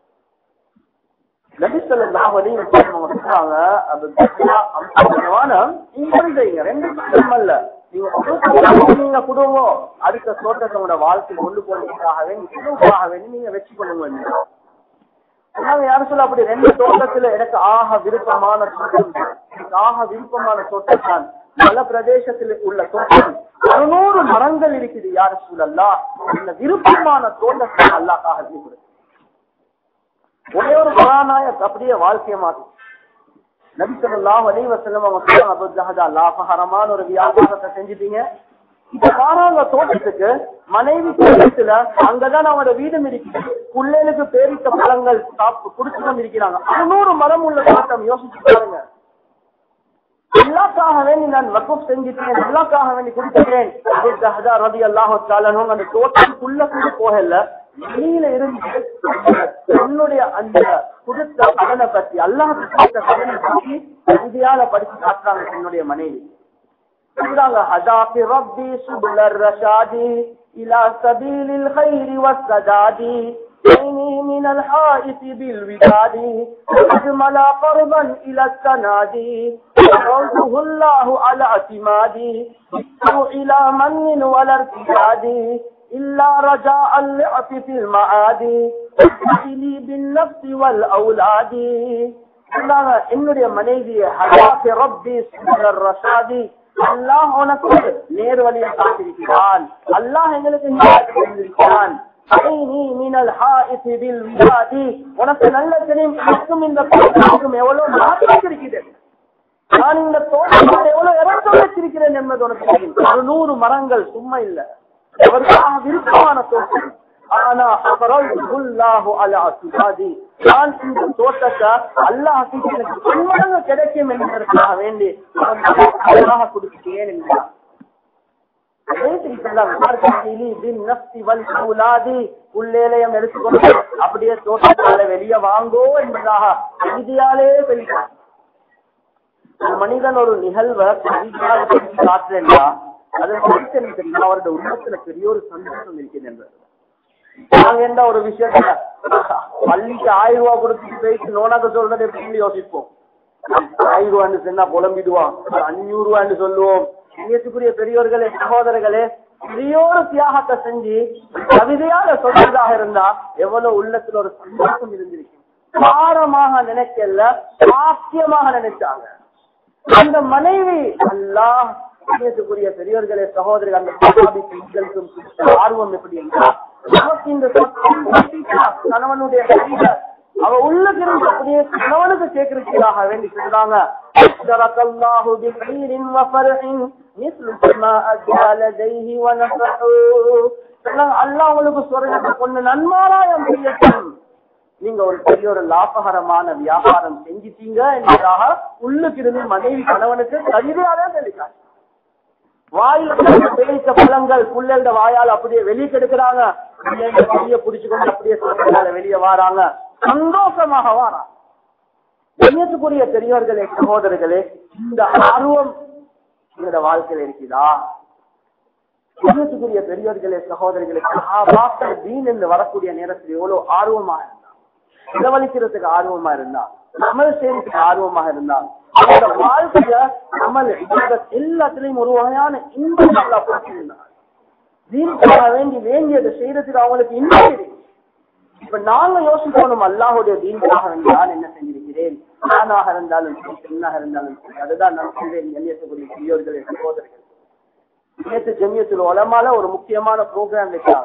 நீங்க குடும்பம் அடுத்த தோட்டத்தோட வாழ்க்கை கொண்டு போறதுக்காக வேண்டி குடும்பமாக வேண்டி நீங்க வச்சு கொள்ளுங்க நாங்க யாரும் சொல்ல அப்படி ரெண்டு தோட்டத்துல எனக்கு ஆக விருப்பமான தோட்டம் எனக்கு ஆக விருப்பமான தோட்டம் தான் பல பிரதேசத்தில் உள்ள தோட்டம் அறுநூறு மரங்கள் இருக்குது யாரு சூழல்லா இந்த விருப்பமான தோட்டத்தை அல்லாக்காக கொடுத்து ஒரே ஒரு மகாநாயக் அப்படியே வாழ்க்கைய மாறும் நபிசல்லாஹ் அலி வசல்லம் அவங்க சொல்லுவாங்க அபு ஜஹதா லாபகரமான ஒரு வியாபாரத்தை செஞ்சுட்டீங்க இப்ப பாராங்க தோட்டத்துக்கு மனைவி தோட்டத்துல அங்கதான் அவனோட வீடும் இருக்கு பிள்ளைகளுக்கு பேரித்த பழங்கள் சாப்பிட்டு குடிச்சு கொண்டு இருக்கிறாங்க அறுநூறு மரம் உள்ள தோட்டம் யோசிச்சு பாருங்க எல்லாக்காக வேண்டி நான் வக்கூப் செஞ்சுட்டேன் எல்லாக்காக வேண்டி கொடுத்துட்டேன் அபு ஜஹதா ரதி அல்லாஹு தாலனும் அந்த தோட்டத்துக்குள்ள கூட போகல வெளியில இருந்து என்னுடைய அந்த கொடுத்த கடனை பத்தி அல்லாஹ் கொடுத்த கடனை பத்தி இந்தியால படிச்சு காட்டுறாங்க என்னுடைய மனைவி சொல்றாங்க ஹதாபி ரப்பி சுபுலர் ரஷாதி இலா சபீலில் கைரி வசதாதி عيني من الحائط بالوداد قد ملا قربا إلى التنادي فقوته الله على اعتمادي إلى من ولا ارتداد إلا رجاء اللعب في المعادي لي بالنفس والأولاد சொன்னாங்க என்னுடைய மனைவியை ஹலாக்கு ரப்பி சுந்தர் ரஷாதி அல்லாஹ் உனக்கு நேர் வழியை காட்டிருக்கிறான் அல்லாஹ் எங்களுக்கு இருக்கிறான் உனக்கு நல்ல தெரியும் எனக்கும் இந்த தோட்டத்துக்கும் எவ்வளவு மாற்றம் இருக்கிறது நான் இந்த தோட்டத்தில் எவ்வளவு இறக்கம் வச்சிருக்கிறேன் என்பது உனக்கு தெரியும் ஒரு நூறு மரங்கள் சும்மா இல்ல அவருக்காக விருப்பமான தோட்டம் ஆனா அப்புறம் நான் இந்த தோட்டத்தை அல்லாஹ் எனக்கு பன்மடங்கு கிடைக்கும் என்பதற்காக வேண்டி அல்லாஹ் கொடுத்தேன் என்றார் உள்ளேலயம் எடுத்துக்கொண்டு அப்படியே தோட்டத்தால வெளியே வாங்கோ என்பதாக செய்தியாலே வெளியிட்டார் ஒரு மனிதன் ஒரு நிகழ்வை காட்டுறேன்னா அதை எனக்கு தெரியும் அவருடைய உள்ளத்துல பெரிய ஒரு சந்தோஷம் இருக்குது என்பது நாங்க எந்த ஒரு விஷயத்துல பள்ளிக்கு ஆயிரம் ரூபாய் கொடுத்துட்டு போயிட்டு நோனாக்க சொல்றது எப்படி யோசிப்போம் ஆயிரம் ரூபான்னு சொன்னா புலம்பிடுவான் அஞ்சூறு ரூபான்னு சொல்லுவோம் இயேசுக்குரிய பெரியோர்களே சகோதரர்களே பெரியோரு தியாகத்தை செஞ்சு கவிதையாக சொல்றதாக இருந்தா எவ்வளவு உள்ளத்துல ஒரு சந்தோஷம் இருந்திருக்கு பாரமாக நினைக்கல சாத்தியமாக நினைச்சாங்க அந்த மனைவி அல்லாஹ் கண்ணியத்துக்குரிய பெரியவர்களே சகோதரர்கள் அந்த சகாபி பெண்களுக்கும் ஆர்வம் எப்படி என்றால் நமக்கு இந்த கணவனுடைய கையில அவ உள்ள இருந்து அப்படியே கணவனுக்கு கேட்கிறதுக்காக வேண்டி சொல்றாங்க அல்லா உங்களுக்கு சொல்றது பொண்ணு நன்மாராயம் செய்யட்டும் நீங்க ஒரு பெரிய ஒரு லாபகரமான வியாபாரம் செஞ்சிட்டீங்க என்பதாக உள்ளுக்கு இருந்து மனைவி கணவனுக்கு கவிதையாலே தெளிக்காங்க வாயில பேச பழங்கள் புள்ளல்ட வாயால் அப்படியே வெளியே கெடுக்கிறாங்க வெளிய புடிச்சுக்கொண்டு அப்படியே சொல்றாங்க வெளியே வாராங்க சந்தோஷமாக வாராங்க கண்ணியத்துக்குரிய பெரியவர்களே சகோதரர்களே இந்த ஆர்வம் எங்களோட வாழ்க்கையில இருக்குதா கண்ணியத்துக்குரிய பெரியவர்களே சகோதரர்களே சகாபாக்கள் தீன் என்று வரக்கூடிய நேரத்தில் எவ்வளவு ஆர்வமா இருந்தா செலவழிக்கிறதுக்கு ஆர்வமா இருந்தா அமல் செய்யறதுக்கு ஆர்வமாக இருந்தா அந்த வாழ்க்கைய அமல் எல்லாத்திலையும் ஒரு வகையான இன்பம் நல்லா போட்டிருந்தார் தீனுக்காக வேண்டி வேண்டியதை செய்யறதுக்கு அவங்களுக்கு இன்பம் இருக்கு இப்ப நாங்க யோசிக்கணும் அல்லாஹுடைய தீனுக்காக வேண்டியால் என்ன செஞ்சிருக்கிறேன் ஆணாக இருந்தாலும் சரி பெண்ணாக இருந்தாலும் சரி அதுதான் நான் சொல்வேன் எண்ணியக்கூடிய பெரியோர்களே சகோதரர்கள் நேற்று ஜமியத்தில் உலமால ஒரு முக்கியமான ப்ரோக்ராம் வச்சாங்க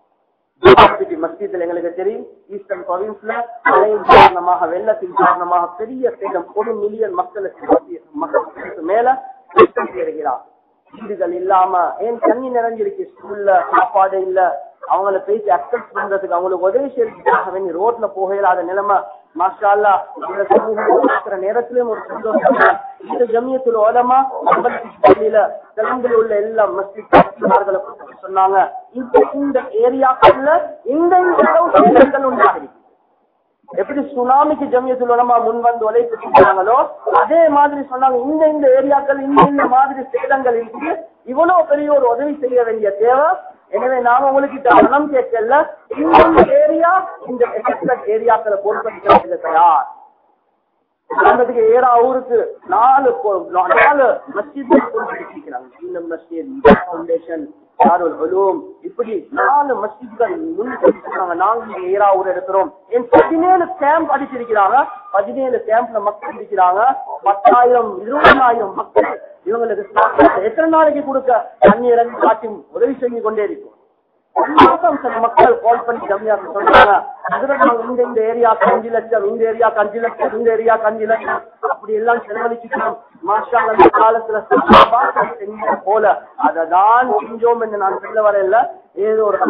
மஸ்ஜித்தில் எங்களுக்கு தெரியும் ஈஸ்டர்ன் ப்ரொவின்ஸ்ல மழையின் காரணமாக வெள்ளத்தின் காரணமாக பெரிய சேதம் ஒரு மில்லியன் மக்களுக்கு மக்களுக்கு மேல இருக்கிறார் வீடுகள் இல்லாம ஏன் தண்ணி நிறைஞ்சிருக்கு ஸ்கூல்ல சாப்பாடு இல்ல அவங்கள பேசி அக்செப்ட் பண்றதுக்கு அவங்களுக்கு உதவி செய்யறதுக்காக வேண்டி ரோட்ல போகையிலாத நிலைமை மாஷால்லா இந்த சமூகம் பார்க்கிற நேரத்திலும் ஒரு சந்தோஷம் இந்த ஜமியத்துல ஓலமா பள்ளியில தெலுங்குல உள்ள எல்லா மஸ்ஜித்களை சொன்னாங்க இப்ப இந்த ஏரியாக்கள்ல இந்த இந்த அளவு சேதங்கள் உண்டாகிருக்கு எப்படி சுனாமிக்கு ஜமியத்துல உலமா முன் வந்து உழைப்பு செஞ்சாங்களோ அதே மாதிரி சொன்னாங்க இந்த இந்த ஏரியாக்கள் இந்த இந்த மாதிரி சேதங்கள் இருக்கு இவ்வளவு பெரிய ஒரு உதவி செய்ய வேண்டிய தேவை எனவே நாம உங்களுக்கு பணம் கேட்கல இந்த ஏரியா இந்த ஏரியாக்களை பொறுப்பளிக்கிறது தயார் உதாரணத்துக்கு ஏரா ஊருக்கு நாலு நாலு மஸ்ஜித் இந்த மஸ்ஜித் ஃபவுண்டேஷன் தாருல் உலூம் இப்படி நாலு மஸ்ஜித்கள் முன்னிட்டு நாங்க ஏரா ஊர் எடுக்கிறோம் என் பதினேழு கேம்ப் அடிச்சிருக்கிறாங்க பதினேழு கேம்ப்ல மக்கள் இருக்கிறாங்க பத்தாயிரம் இருபதாயிரம் மக்கள் இவங்களுக்கு எத்தனை நாளைக்கு கொடுக்க தண்ணீரன் காட்டி உதவி செஞ்சு கொண்டே இருக்கும் சில மக்கள் கால் பண்ணி கம்மியாக சொல்றாங்க அதுல நாங்க இந்த இந்த ஏரியாக்கு அஞ்சு லட்சம் இந்த ஏரியாக்கு அஞ்சு லட்சம் இந்த ஏரியாக்கு அஞ்சு லட்சம் அப்படி எல்லாம் செலவழிச்சுட்டோம் மாஷா அந்த காலத்துல செஞ்ச போல அததான் செஞ்சோம் என்று நான் சொல்ல வரல ஏதோ ஒரு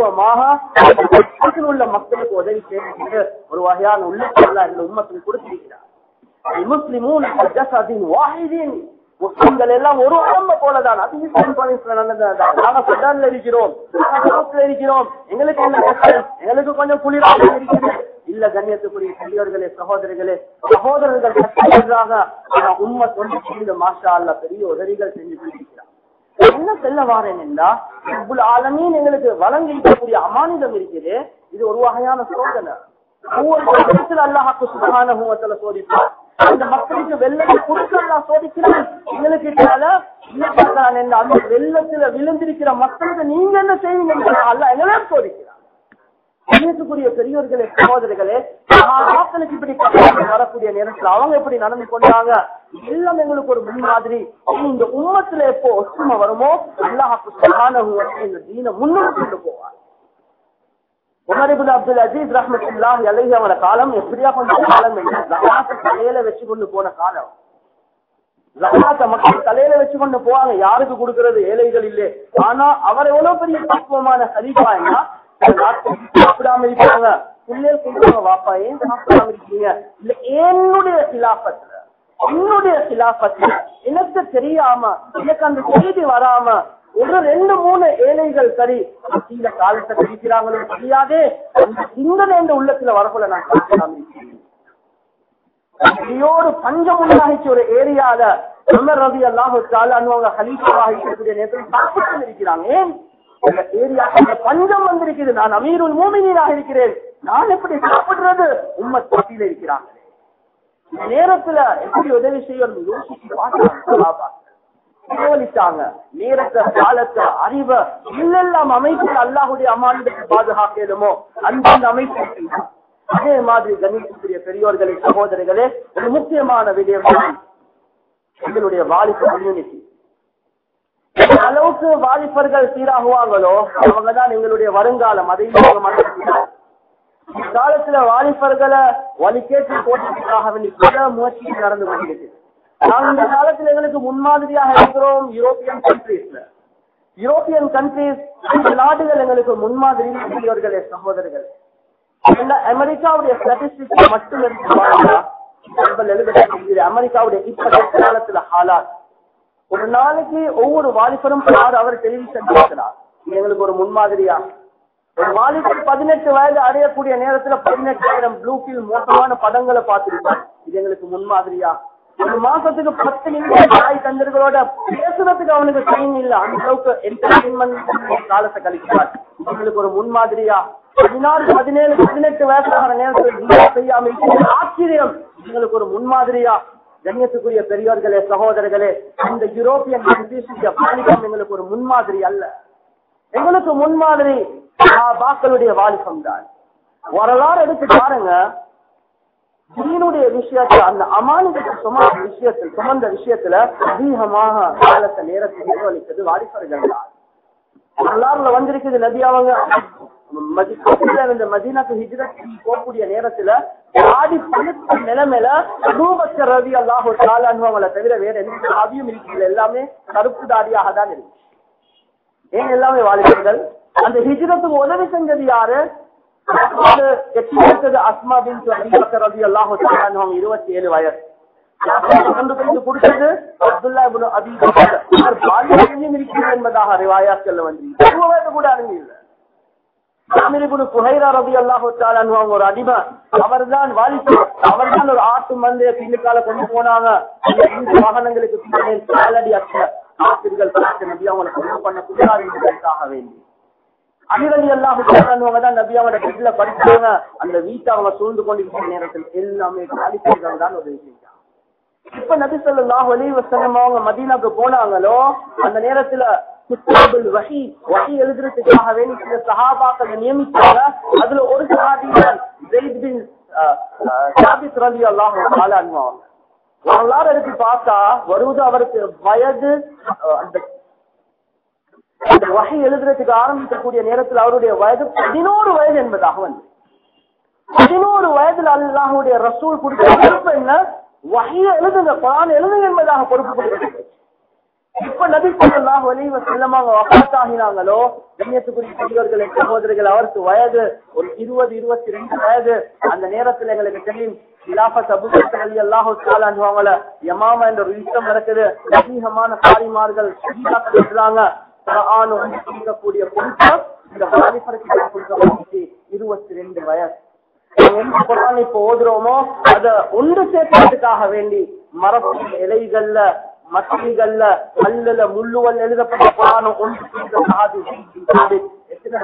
ஆர்வமாக உள்ள மக்களுக்கு உதவி செய்து ஒரு வகையான உள்ளத்துல இந்த உண்மத்தில் கொடுத்திருக்கிறார் முஸ்லிமும் வாஹிதீன் முஸ்லிம்கள் எல்லாம் ஒரு உடம்ப போலதான் அது இஸ்லாம் ப்ராவின்ஸ்ல நடந்ததுதான் நாங்க சுடான்ல இருக்கிறோம் நாங்க இருக்கிறோம் எங்களுக்கு என்ன கஷ்டம் எங்களுக்கு கொஞ்சம் குளிராக இருக்குது இல்ல கண்ணியத்துக்குரிய பெரியவர்களே சகோதரிகளே சகோதரர்கள் கஷ்டப்படுறாங்க ஆனா உண்மை சொல்லி இந்த மாஷா அல்ல பெரிய உதவிகள் செஞ்சு கொண்டிருக்கிறார் என்ன செல்ல வாரேன் என்றா இவ்வளவு ஆலமீன் எங்களுக்கு வழங்கி இருக்கக்கூடிய அமானிதம் இருக்குது இது ஒரு வகையான சோதனை ஒவ்வொரு வருஷத்துல அல்லாஹாக்கு சுகானுவத்துல சோதிப்பான் அந்த மக்களுக்கு வெள்ளத்தை கொடுத்து எல்லாம் சோதிக்கிறான் எங்களுக்கு இருக்கால அந்த வெள்ளத்துல விழுந்திருக்கிற மக்களுக்கு நீங்க என்ன செய்வீங்க அல்ல எங்களே சோதிக்கிறான் கண்ணியத்துக்குரிய பெரியோர்களே சகோதரர்களே மக்களுக்கு இப்படி வரக்கூடிய நேரத்துல அவங்க எப்படி நடந்து கொண்டாங்க எல்லாம் எங்களுக்கு ஒரு முன்மாதிரி இந்த உம்மத்துல எப்போ ஒற்றுமை வருமோ அல்லாஹாக்கு சுகான இந்த தீன முன்னோக்கி கொண்டு போவார் உமரிபுல் அப்துல் அஜீஸ் ரஹமத்துல்லாஹ் அலைஹி அவன காலம் எப்படியா கொண்ட காலம் ஜகாத்த தலையில வச்சு கொண்டு போன காலம் ஜகாத்த மக்கள் தலையில வச்சு கொண்டு போவாங்க யாருக்கு கொடுக்கறது ஏழைகள் இல்லை ஆனா அவர் எவ்வளவு பெரிய பக்குவமான ஹலீஃபா என்ன சாப்பிடாம இருப்பாங்க பிள்ளைகள் கொடுப்பாங்க வாப்பா ஏன் சாப்பிடாம இருக்கீங்க இல்ல என்னுடைய சிலாபத்துல என்னுடைய சிலாபத்துல எனக்கு தெரியாம எனக்கு அந்த செய்தி வராம ஒரு ரெண்டு மூணு ஏழைகள் சரி கீழே காலத்தை கழிக்கிறாங்களோ தெரியாதே அந்த சிந்தனை இந்த உள்ளத்துல வரக்குள்ள நான் சாப்பிடாம இப்படியோடு பஞ்சம் உண்டாகிச்சு ஒரு ஏரியால உமர் ரவி அல்லாஹு காலான்னு ஹலீஃபாக இருக்கக்கூடிய நேரத்தில் சாப்பிட்டு இருக்கிறாங்க ஏன் இந்த ஏரியா பஞ்சம் வந்திருக்குது நான் அமீருல் மூமினாக இருக்கிறேன் நான் எப்படி சாப்பிடுறது உண்மை தொட்டியில இருக்கிறாங்க இந்த நேரத்துல எப்படி உதவி செய்யணும் யோசிச்சு பார்த்தாங்க பிரபலித்தாங்க நேரத்தை காலத்தை அறிவை இல்லெல்லாம் அமைப்பு அல்லாஹுடைய அமானிடத்தை பாதுகாக்கணுமோ அந்தந்த அமைப்பு அதே மாதிரி கணிக்கக்கூடிய பெரியோர்களே சகோதரர்களே ஒரு முக்கியமான விடயம் எங்களுடைய வாலிப கம்யூனிட்டி அளவுக்கு வாலிபர்கள் சீராகுவாங்களோ அவங்கதான் எங்களுடைய வருங்காலம் அதையும் காலத்துல வாலிபர்களை வலிக்கேற்றி போட்டதுக்காக வேண்டி பல முயற்சி நடந்து கொண்டிருக்கு நாங்க இந்த காலத்துல எங்களுக்கு முன்மாதிரியாக இருக்கிறோம் யூரோப்பியன் கண்ட்ரீஸ்ல யூரோப்பியன் கண்ட்ரீஸ் இந்த நாடுகள் எங்களுக்கு முன்மாதிரி பெரியவர்களே சகோதரர்கள் இந்த அமெரிக்காவுடைய ஸ்டாட்டிஸ்டிக்ஸ் மட்டும் எடுத்து அமெரிக்காவுடைய இப்ப காலத்துல ஹாலாத் ஒரு நாளைக்கு ஒவ்வொரு வாலிபரும் யார் அவர் டெலிவிஷன் பார்க்கிறார் எங்களுக்கு ஒரு முன்மாதிரியா ஒரு வாலிபர் பதினெட்டு வயது அடையக்கூடிய நேரத்துல பதினெட்டாயிரம் ப்ளூ ஃபில் மோசமான படங்களை பார்த்திருப்பார் இது எங்களுக்கு முன்மாதிரியா ஒரு மாசத்துக்கு பத்து நிமிஷம் தாய் தந்தர்களோட பேசுறதுக்கு அவனுக்கு டைம் இல்ல அந்த அளவுக்கு என்டர்டைன்மெண்ட் காலத்தை கழிக்கிறார் எங்களுக்கு ஒரு முன்மாதிரியா பதினாறு பதினேழு பதினெட்டு வயசாகிற நேரத்தில் செய்யாம ஆச்சரியம் எங்களுக்கு ஒரு முன்மாதிரியா கண்ணியத்துக்குரிய பெரியோர்களே சகோதரர்களே இந்த யூரோப்பியன் பாலிகம் எங்களுக்கு ஒரு முன்மாதிரி அல்ல எங்களுக்கு முன்மாதிரி பாக்களுடைய வாலிபம் தான் வரலாறு எடுத்து பாருங்க தீனுடைய விஷயத்துல அந்த அமானிதத்தை சுமந்த விஷயத்தில் சுமந்த விஷயத்துல அதிகமாக காலத்தை நேரத்தை நிர்வகித்தது வாலிபர்கள் தான் வரலாறுல வந்திருக்குது நபி அவங்க இந்த மதீனாக்கு ஹிஜ்ரத் போகக்கூடிய நேரத்துல ஆடி பழுத்த நிலைமையில அபூபக்கர் ரவி அல்லாஹு அவங்களை தவிர வேற எந்த சாதியும் இருக்கிறது எல்லாமே கருப்பு தாடியாக தான் இருக்கு ஏன் எல்லாமே வாலிபர்கள் அந்த ஹிஜ்ரத்துக்கு உதவி செஞ்சது யாரு அஸ்மா பின் ரவி அல்லாஹு அவங்க இருபத்தி ஏழு வயசு கொண்டு போய் கொடுத்தது அப்துல்லா இப்னு அபி பக்கர் அவர் பால்யம் இருக்கிறது என்பதாக ரிவாயாக்கள் வந்து வயது கூட அடங்கி இல்லை ஒரு அடிமை அவர்தான் வாலிபு அவர்தான் ஒரு ஆட்டு மந்தைய பின்னுக்கால கொண்டு போனாங்க வாகனங்களுக்கு பின்னாடி காலடி அற்ற ஆசிரியர்கள் நபி அவங்களை கொண்டு பண்ண கூடாதுக்காக வேண்டி அமிரலி எல்லாம் தான் நபி அவங்களோட பெட்ல படிச்சாங்க அந்த வீட்டை அவங்க சூழ்ந்து கொண்டிருக்கிற நேரத்தில் எல்லாமே வாலிபர்கள் தான் உதவி செஞ்சாங்க இப்ப நபி சொல்லாஹ் அலி வசனம் அவங்க மதீனாக்கு போனாங்களோ அந்த நேரத்துல கித்தாபுல் வஹி வஹி எழுதுறதுக்காக வேண்டி சில சஹாபாக்களை நியமிச்சாங்க அதுல ஒரு சஹாபி தான் ஜெயித் பின் சாபித் ரலி அல்லாஹ் அனுபவம் வரலாறு எடுத்து பார்த்தா வருவது அவருக்கு வயது அந்த அந்த வகை எழுதுறதுக்கு ஆரம்பிக்கக்கூடிய நேரத்தில் அவருடைய வயது பதினோரு வயது என்பதாக வந்து பதினோரு வயதுல அல்லாஹுடைய ரசூல் கொடுத்த பொறுப்பு என்ன வகையை எழுதுங்க குரான் எழுதுங்க என்பதாக பொறுப்பு கொடுக்கிறது இப்ப நபி சொல்லாஹ் வலிவ செல்லமாக வபாத்தாகினாங்களோ கண்ணியத்துக்குரிய பெரியவர்களை சகோதரர்கள் அவருக்கு வயது ஒரு இருபது இருபத்தி ரெண்டு வயது அந்த நேரத்துல எங்களுக்கு தெரியும் இலாபத் அபுபக்கர் அலி அல்லாஹு அவங்கள யமாமா என்ற ஒரு யுத்தம் நடக்குது அதிகமான காரிமார்கள் சொல்றாங்க கொடுக்கக்கூடிய பொறுப்பை இந்த வாலிபருக்கு கொடுக்கப்பட்டு இருபத்தி ரெண்டு வயசு எந்த குரான் இப்ப ஓதுறோமோ அத ஒன்று சேர்க்கிறதுக்காக வேண்டி மரப்பு இலைகள்ல மத்திகள்ல கல்லுல முள்ளுவல் எழுதப்பட்ட குரானும் ஒன்று சேர்ந்த எத்தனை வயசு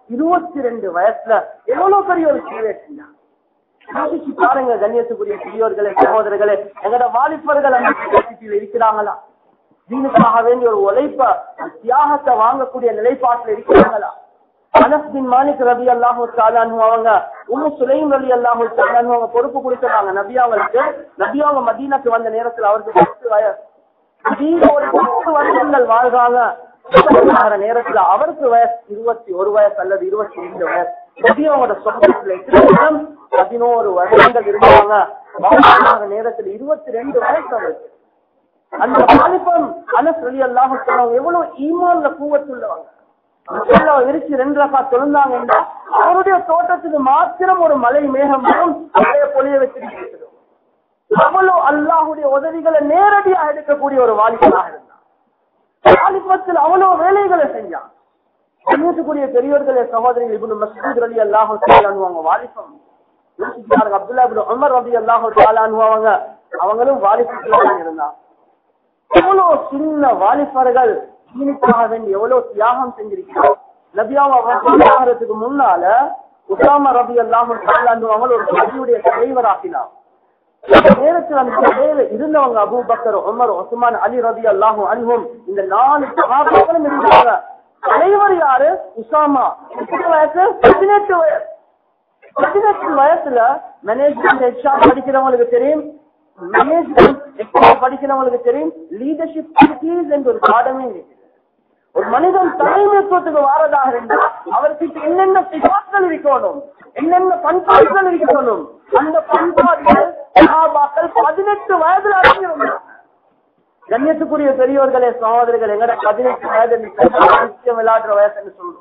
இருபத்தி ரெண்டு வயசுல எவ்வளவு பெரிய ஒரு சேவை செஞ்சாங்க யோசிச்சு பாருங்க கண்ணியத்துக்குரிய பெரியோர்களே சகோதரர்களே எங்கட வாலிபர்கள் அந்த society-ல இருக்கிறாங்களா தீனுக்காக வேண்டிய ஒரு உழைப்ப ஒரு தியாகத்தை வாங்கக்கூடிய நிலைப்பாட்டில் இருக்கிறாங்களா அனஸ் பின் மாலிக் ரபி அல்லாஹு தாலானு அவங்க உம்மு சுலைம் ரபி அல்லாஹு தாலானு அவங்க பொறுப்பு கொடுத்தாங்க நபி அவங்களுக்கு நபி அவங்க மதீனாக்கு வந்த நேரத்துல அவருக்கு பத்து வயசு மதீனா ஒரு பத்து வருடங்கள் வாழ்றாங்க ஆகிற நேரத்துல அவருக்கு வயசு இருபத்தி ஒரு வயசு அல்லது இருபத்தி ரெண்டு வயசு நபி அவங்களோட சொந்தத்துல கிட்டத்தட்ட பதினோரு வருடங்கள் இருந்தாங்க வாழ்றாங்க நேரத்துல இருபத்தி ரெண்டு வயசு அவருக்கு அந்த வாலிபம் அனஸ் ரலி அல்லாஹ் எவ்வளவு ஈமான்ல கூவத்துள்ளவங்க முதல்ல விரிச்சு ரெண்டு ரகா தொழுந்தாங்கன்னா அவருடைய தோட்டத்துக்கு மாத்திரம் ஒரு மலை மேகம் வரும் மழைய பொழிய வச்சிருக்கிறது அவ்வளவு அல்லாஹுடைய உதவிகளை நேரடியாக எடுக்கக்கூடிய ஒரு வாலிபனாக இருந்தான் வாலிபத்தில் அவ்வளவு வேலைகளை செஞ்சான் கண்ணியத்துக்குரிய பெரியவர்களே சகோதரிகள் இப்னு மஸ்ஊத் ரலி அல்லாஹு தஆலாஹு அவங்க வாலிபம் யோசிச்சாங்க அப்துல்லா இப்னு உமர் ரலி அல்லாஹு தஆலாஹு அவங்க அவங்களும் வாலிபத்துல தான் இருந்தாங்க எவ்வளவு சின்ன வாலிபர்கள் தீனுக்காக வேண்டி எவ்வளவு தியாகம் செஞ்சிருக்கிறார் நபியாவதுக்கு முன்னால உசாமா ரபி அல்லாஹு அவங்க ஒரு கட்சியுடைய தலைவராக்கினார் அந்த நேரத்தில் அந்த சபையில இருந்தவங்க Abu Bakr Umar Usman Ali ரபி அல்லாஹு அன்ஹும் இந்த நாலு சகாபாக்களும் இருந்தாங்க தலைவர் யாரு உசாமா எத்தனை வயசு பதினெட்டு வயசு பதினெட்டு வயசுல மேனேஜ்மெண்ட் எக்ஸாம் படிக்கிறவங்களுக்கு தெரியும் மேனேஜ்மெண்ட் எக்ஸாம் படிக்கிறவங்களுக்கு தெரியும் லீடர்ஷிப் குவாலிட்டிஸ் என்று ஒரு பாடமே இருக்கு ஒரு மனிதன் தலைமைத்துவத்துக்கு வாரதாக இருந்தால் அவர்கிட்ட என்னென்ன சிபாக்கள் இருக்கணும் என்னென்ன பண்பாடுகள் இருக்கணும் அந்த பண்பாடுகள் சகாபாக்கள் பதினெட்டு வயதுல அடங்கியிருந்தாங்க கண்ணியத்துக்குரிய பெரியவர்களே சகோதரர்கள் எங்கட பதினெட்டு வயது நிச்சயம் விளையாடுற வயசுன்னு சொல்றோம்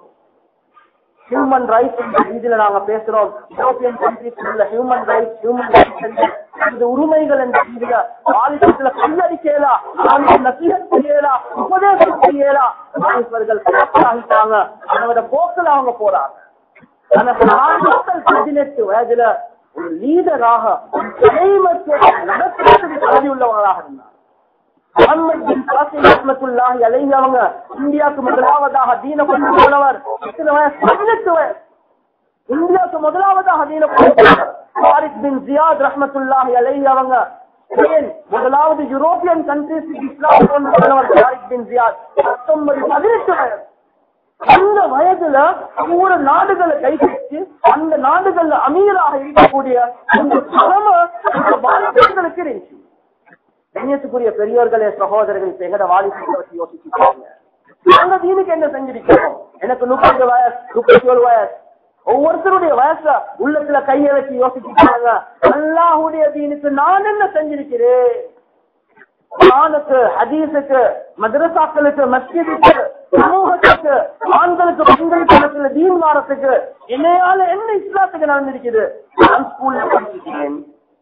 ஹியூமன் ரைட்ஸ் என்ற ரீதியில நாங்க பேசுறோம் யூரோப்பியன் கண்ட்ரிஸ் உள்ள ஹியூமன் ரைட்ஸ் ஹியூமன் ரைட்ஸ் இந்த உரிமைகள் என்ற ரீதியில பாலிசத்துல கையடிக்கலா நசீகத் செய்யலா உபதேசம் செய்யலா வாலிபர்கள் ஆகிட்டாங்க அவனோட போக்கில் அவங்க போறாங்க ஆனா சகாபாக்கள் பதினெட்டு வயதுல ஒரு லீடராக ஒரு தலைமத்துவத்தை நடத்துவதற்கு தகுதி உள்ளவர்களாக இருந்தார் முகமது பின் காசிம் ரஹ்மத்துல்லாஹி அலைஹி அவங்க இந்தியாவுக்கு முதலாவதாக தீன கொண்டு போனவர் எத்தனை வயசு பதினெட்டு வயசு இந்தியாவுக்கு முதலாவதாக தீன கொண்டு போனவர் ஃபாரிக் பின் ஜியாத் ரஹ்மத்துல்லாஹி அலைஹி அவங்க ஸ்பெயின் முதலாவது யூரோப்பியன் கண்ட்ரிஸ் இஸ்லாம் கொண்டு போனவர் ஃபாரிக் பின் ஜியாத் பத்தொன்பது பதினெட்டு வயசு அந்த வயதுல ஒவ்வொரு நாடுகளை கைப்பிடிச்சு அந்த நாடுகள்ல அமீராக இருக்கக்கூடிய அந்த திறமை அந்த பாரதங்களுக்கு இருந்துச்சு கண்ணியத்துக்குரிய பெரியோர்களே சகோதரர்கள் இப்ப எங்கட வாலிபத்தை பத்தி யோசிச்சு பாருங்க நாங்க தீனுக்கு என்ன செஞ்சிருக்கிறோம் எனக்கு முப்பது வயசு முப்பத்தி ஒரு வயசு ஒவ்வொருத்தருடைய வயச உள்ளத்துல கைய வச்சு யோசிச்சு பாருங்க அல்லாஹுடைய தீனுக்கு நான் என்ன செஞ்சிருக்கிறேன் குரானுக்கு ஹதீஸுக்கு மதரசாக்களுக்கு மஸ்ஜிதுக்கு சமூகத்துக்கு ஆண்களுக்கு பெண்களுக்கு மத்தியில தீன் வாரத்துக்கு என்னையால என்ன இஸ்லாத்துக்கு நடந்திருக்குது நான் ஸ்கூல்ல படிச்சிருக்கேன்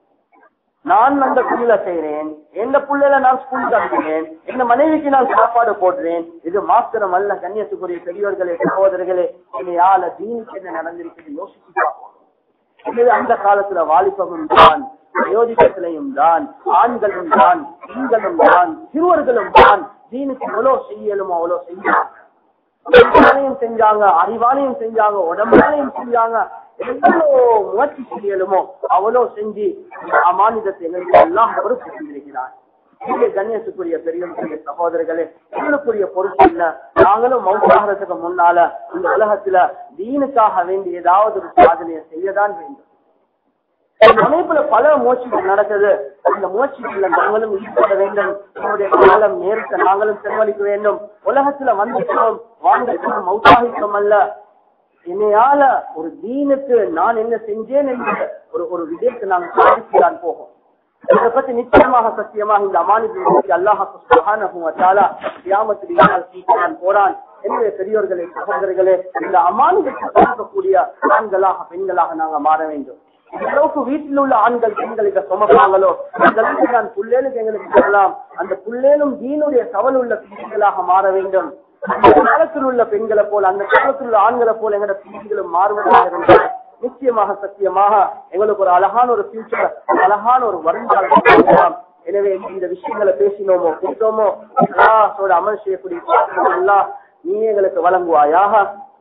நான் அந்த தொழில செய்றேன் எந்த புள்ளையில நான் ஸ்கூலுக்கு அனுப்புகிறேன் எந்த மனைவிக்கு நான் சாப்பாடு போடுறேன் இது மாத்திரம் அல்ல கன்னியத்துக்குரிய பெரியோர்களே சகோதரர்களே என்னையால தீனுக்கு என்ன நடந்திருக்குது யோசிச்சு பார்ப்போம் இது அந்த காலத்துல வாலிபமும் தான் வயோதிகத்திலையும் தான் ஆண்களும் தான் பெண்களும் தான் சிறுவர்களும் தான் தீனுக்கு எவ்வளவு செய்யலுமோ அவ்வளவு செய்யலாம் அறிவாலையும் செஞ்சாங்க அறிவாலையும் செஞ்சாங்க உடம்பாலையும் செஞ்சாங்க எவ்வளவு முயற்சி செய்யலுமோ அவ்வளவு செஞ்சு இந்த அமானிதத்தை எங்களுக்கு எல்லாம் பொறுப்பு செஞ்சிருக்கிறார் இங்கே கண்ணியத்துக்குரிய பெரியவர்களே சகோதரர்களே எங்களுக்குரிய பொறுப்பு இல்ல நாங்களும் மௌசாகிறதுக்கு முன்னால இந்த உலகத்துல தீனுக்காக வேண்டி ஏதாவது ஒரு சாதனையை செய்யதான் வேண்டும் இந்த அமைப்புல பல முயற்சிகள் நடக்குது அந்த முயற்சிகள்ல நாங்களும் ஈடுபட வேண்டும் நம்முடைய காலம் நேரத்தை நாங்களும் செலவழிக்க வேண்டும் உலகத்துல வந்துட்டோம் வாழ்ந்துட்டோம் மௌசாகித்தோம் அல்ல என்னையால ஒரு தீனுக்கு நான் என்ன செஞ்சேன் என்ற ஒரு ஒரு விஜயத்தை நாங்கள் சாதித்துதான் போகும் இதை பத்தி நிச்சயமாக சத்தியமாக இந்த அமானிதத்தை அல்லாஹால போறான் என்னுடைய பெரியோர்களே சகோதரர்களே இந்த அமானிதத்தை பார்க்கக்கூடிய ஆண்களாக பெண்களாக நாங்க மாற வேண்டும் இந்த அளவுக்கு வீட்டில் உள்ள ஆண்கள் பெண்கள் இதை சுமப்பாங்களோ அந்த அளவுக்கு நான் புள்ளேலுக்கு எங்களுக்கு சொல்லலாம் அந்த புள்ளேலும் தீனுடைய சவல் உள்ள பெண்களாக மாற வேண்டும் அந்த காலத்தில் உள்ள பெண்களை போல அந்த காலத்தில் உள்ள ஆண்களை போல எங்களோட பெண்களும் மாறுவதாக இருந்தால் நிச்சயமாக சத்தியமாக எங்களுக்கு ஒரு அழகான ஒரு ஃபியூச்சர் அழகான ஒரு வருங்காலம் எனவே இந்த விஷயங்களை பேசினோமோ கேட்டோமோ அல்லாஹோட அமல் செய்யக்கூடிய எல்லாம் நீ எங்களுக்கு வழங்குவாயாக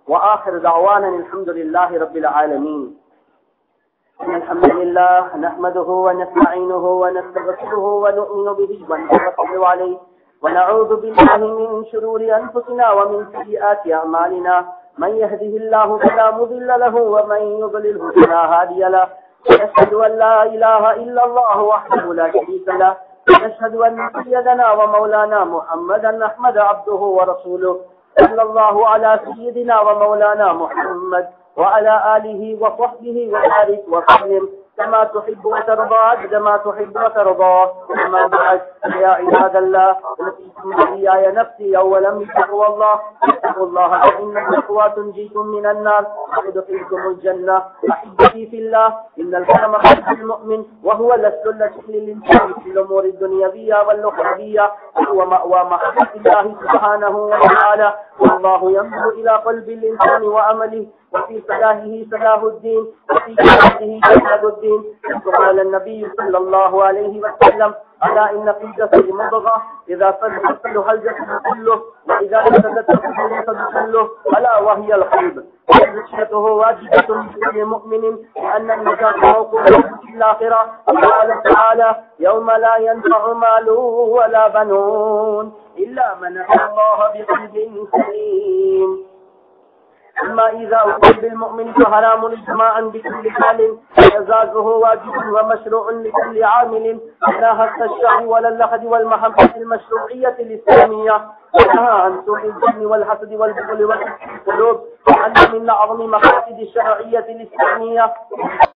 وآخر دعوانا الحمد لله رب العالمين إن الحمد لله نحمده ونستعينه ونستغفره ونؤمن به ونتوكل عليه ونعوذ بالله من شرور أنفسنا ومن سيئات أعمالنا من يهده الله فلا مضل له ومن يضلله فلا هادي له ونشهد أن لا إله إلا الله وحده لا شريك له ونشهد أن سيدنا ومولانا محمدا أحمد عبده ورسوله صلى الله على سيدنا ومولانا محمد وعلى آله وصحبه وبارك وسلم كما تحب وترضى عبد ما تحب وترضى أما بعد يا عباد الله أوصيكم إياي نفسي أولا بتقوى الله اتقوا الله فإن التقوى تنجيكم من النار ويدخلكم الجنة أحبتي في الله إن الكرم خلق المؤمن وهو الأسل التي للإنسان في الأمور الدنيوية والأخروية وهو مأوى محبة الله سبحانه وتعالى والله ينظر إلى قلب الإنسان وعمله وفي صلاحه صلاح الدين وفي جهاده جهاد الدين قال النبي صلى الله عليه وسلم ألا إن في الجسد مضغة إذا صدق صلح الجسد كله وإذا فسدت فسد الجسد كله ألا وهي القلب وزكيته واجبة لكل مؤمن لأن النجاة موقوفة في الآخرة قال تعالى يوم لا ينفع مال ولا بنون إلا من أتى الله بقلب سليم أما إذا أصيب بالمؤمن فحرام إجماعا بكل حال إعزازه واجب ومشروع لكل عامل لا هز الشعر ولا اللحد والمحبة المشروعية الإسلامية ونهى عن سوء الظن والحسد والبغل والقلوب وأن من أعظم مقاصد الشرعية الإسلامية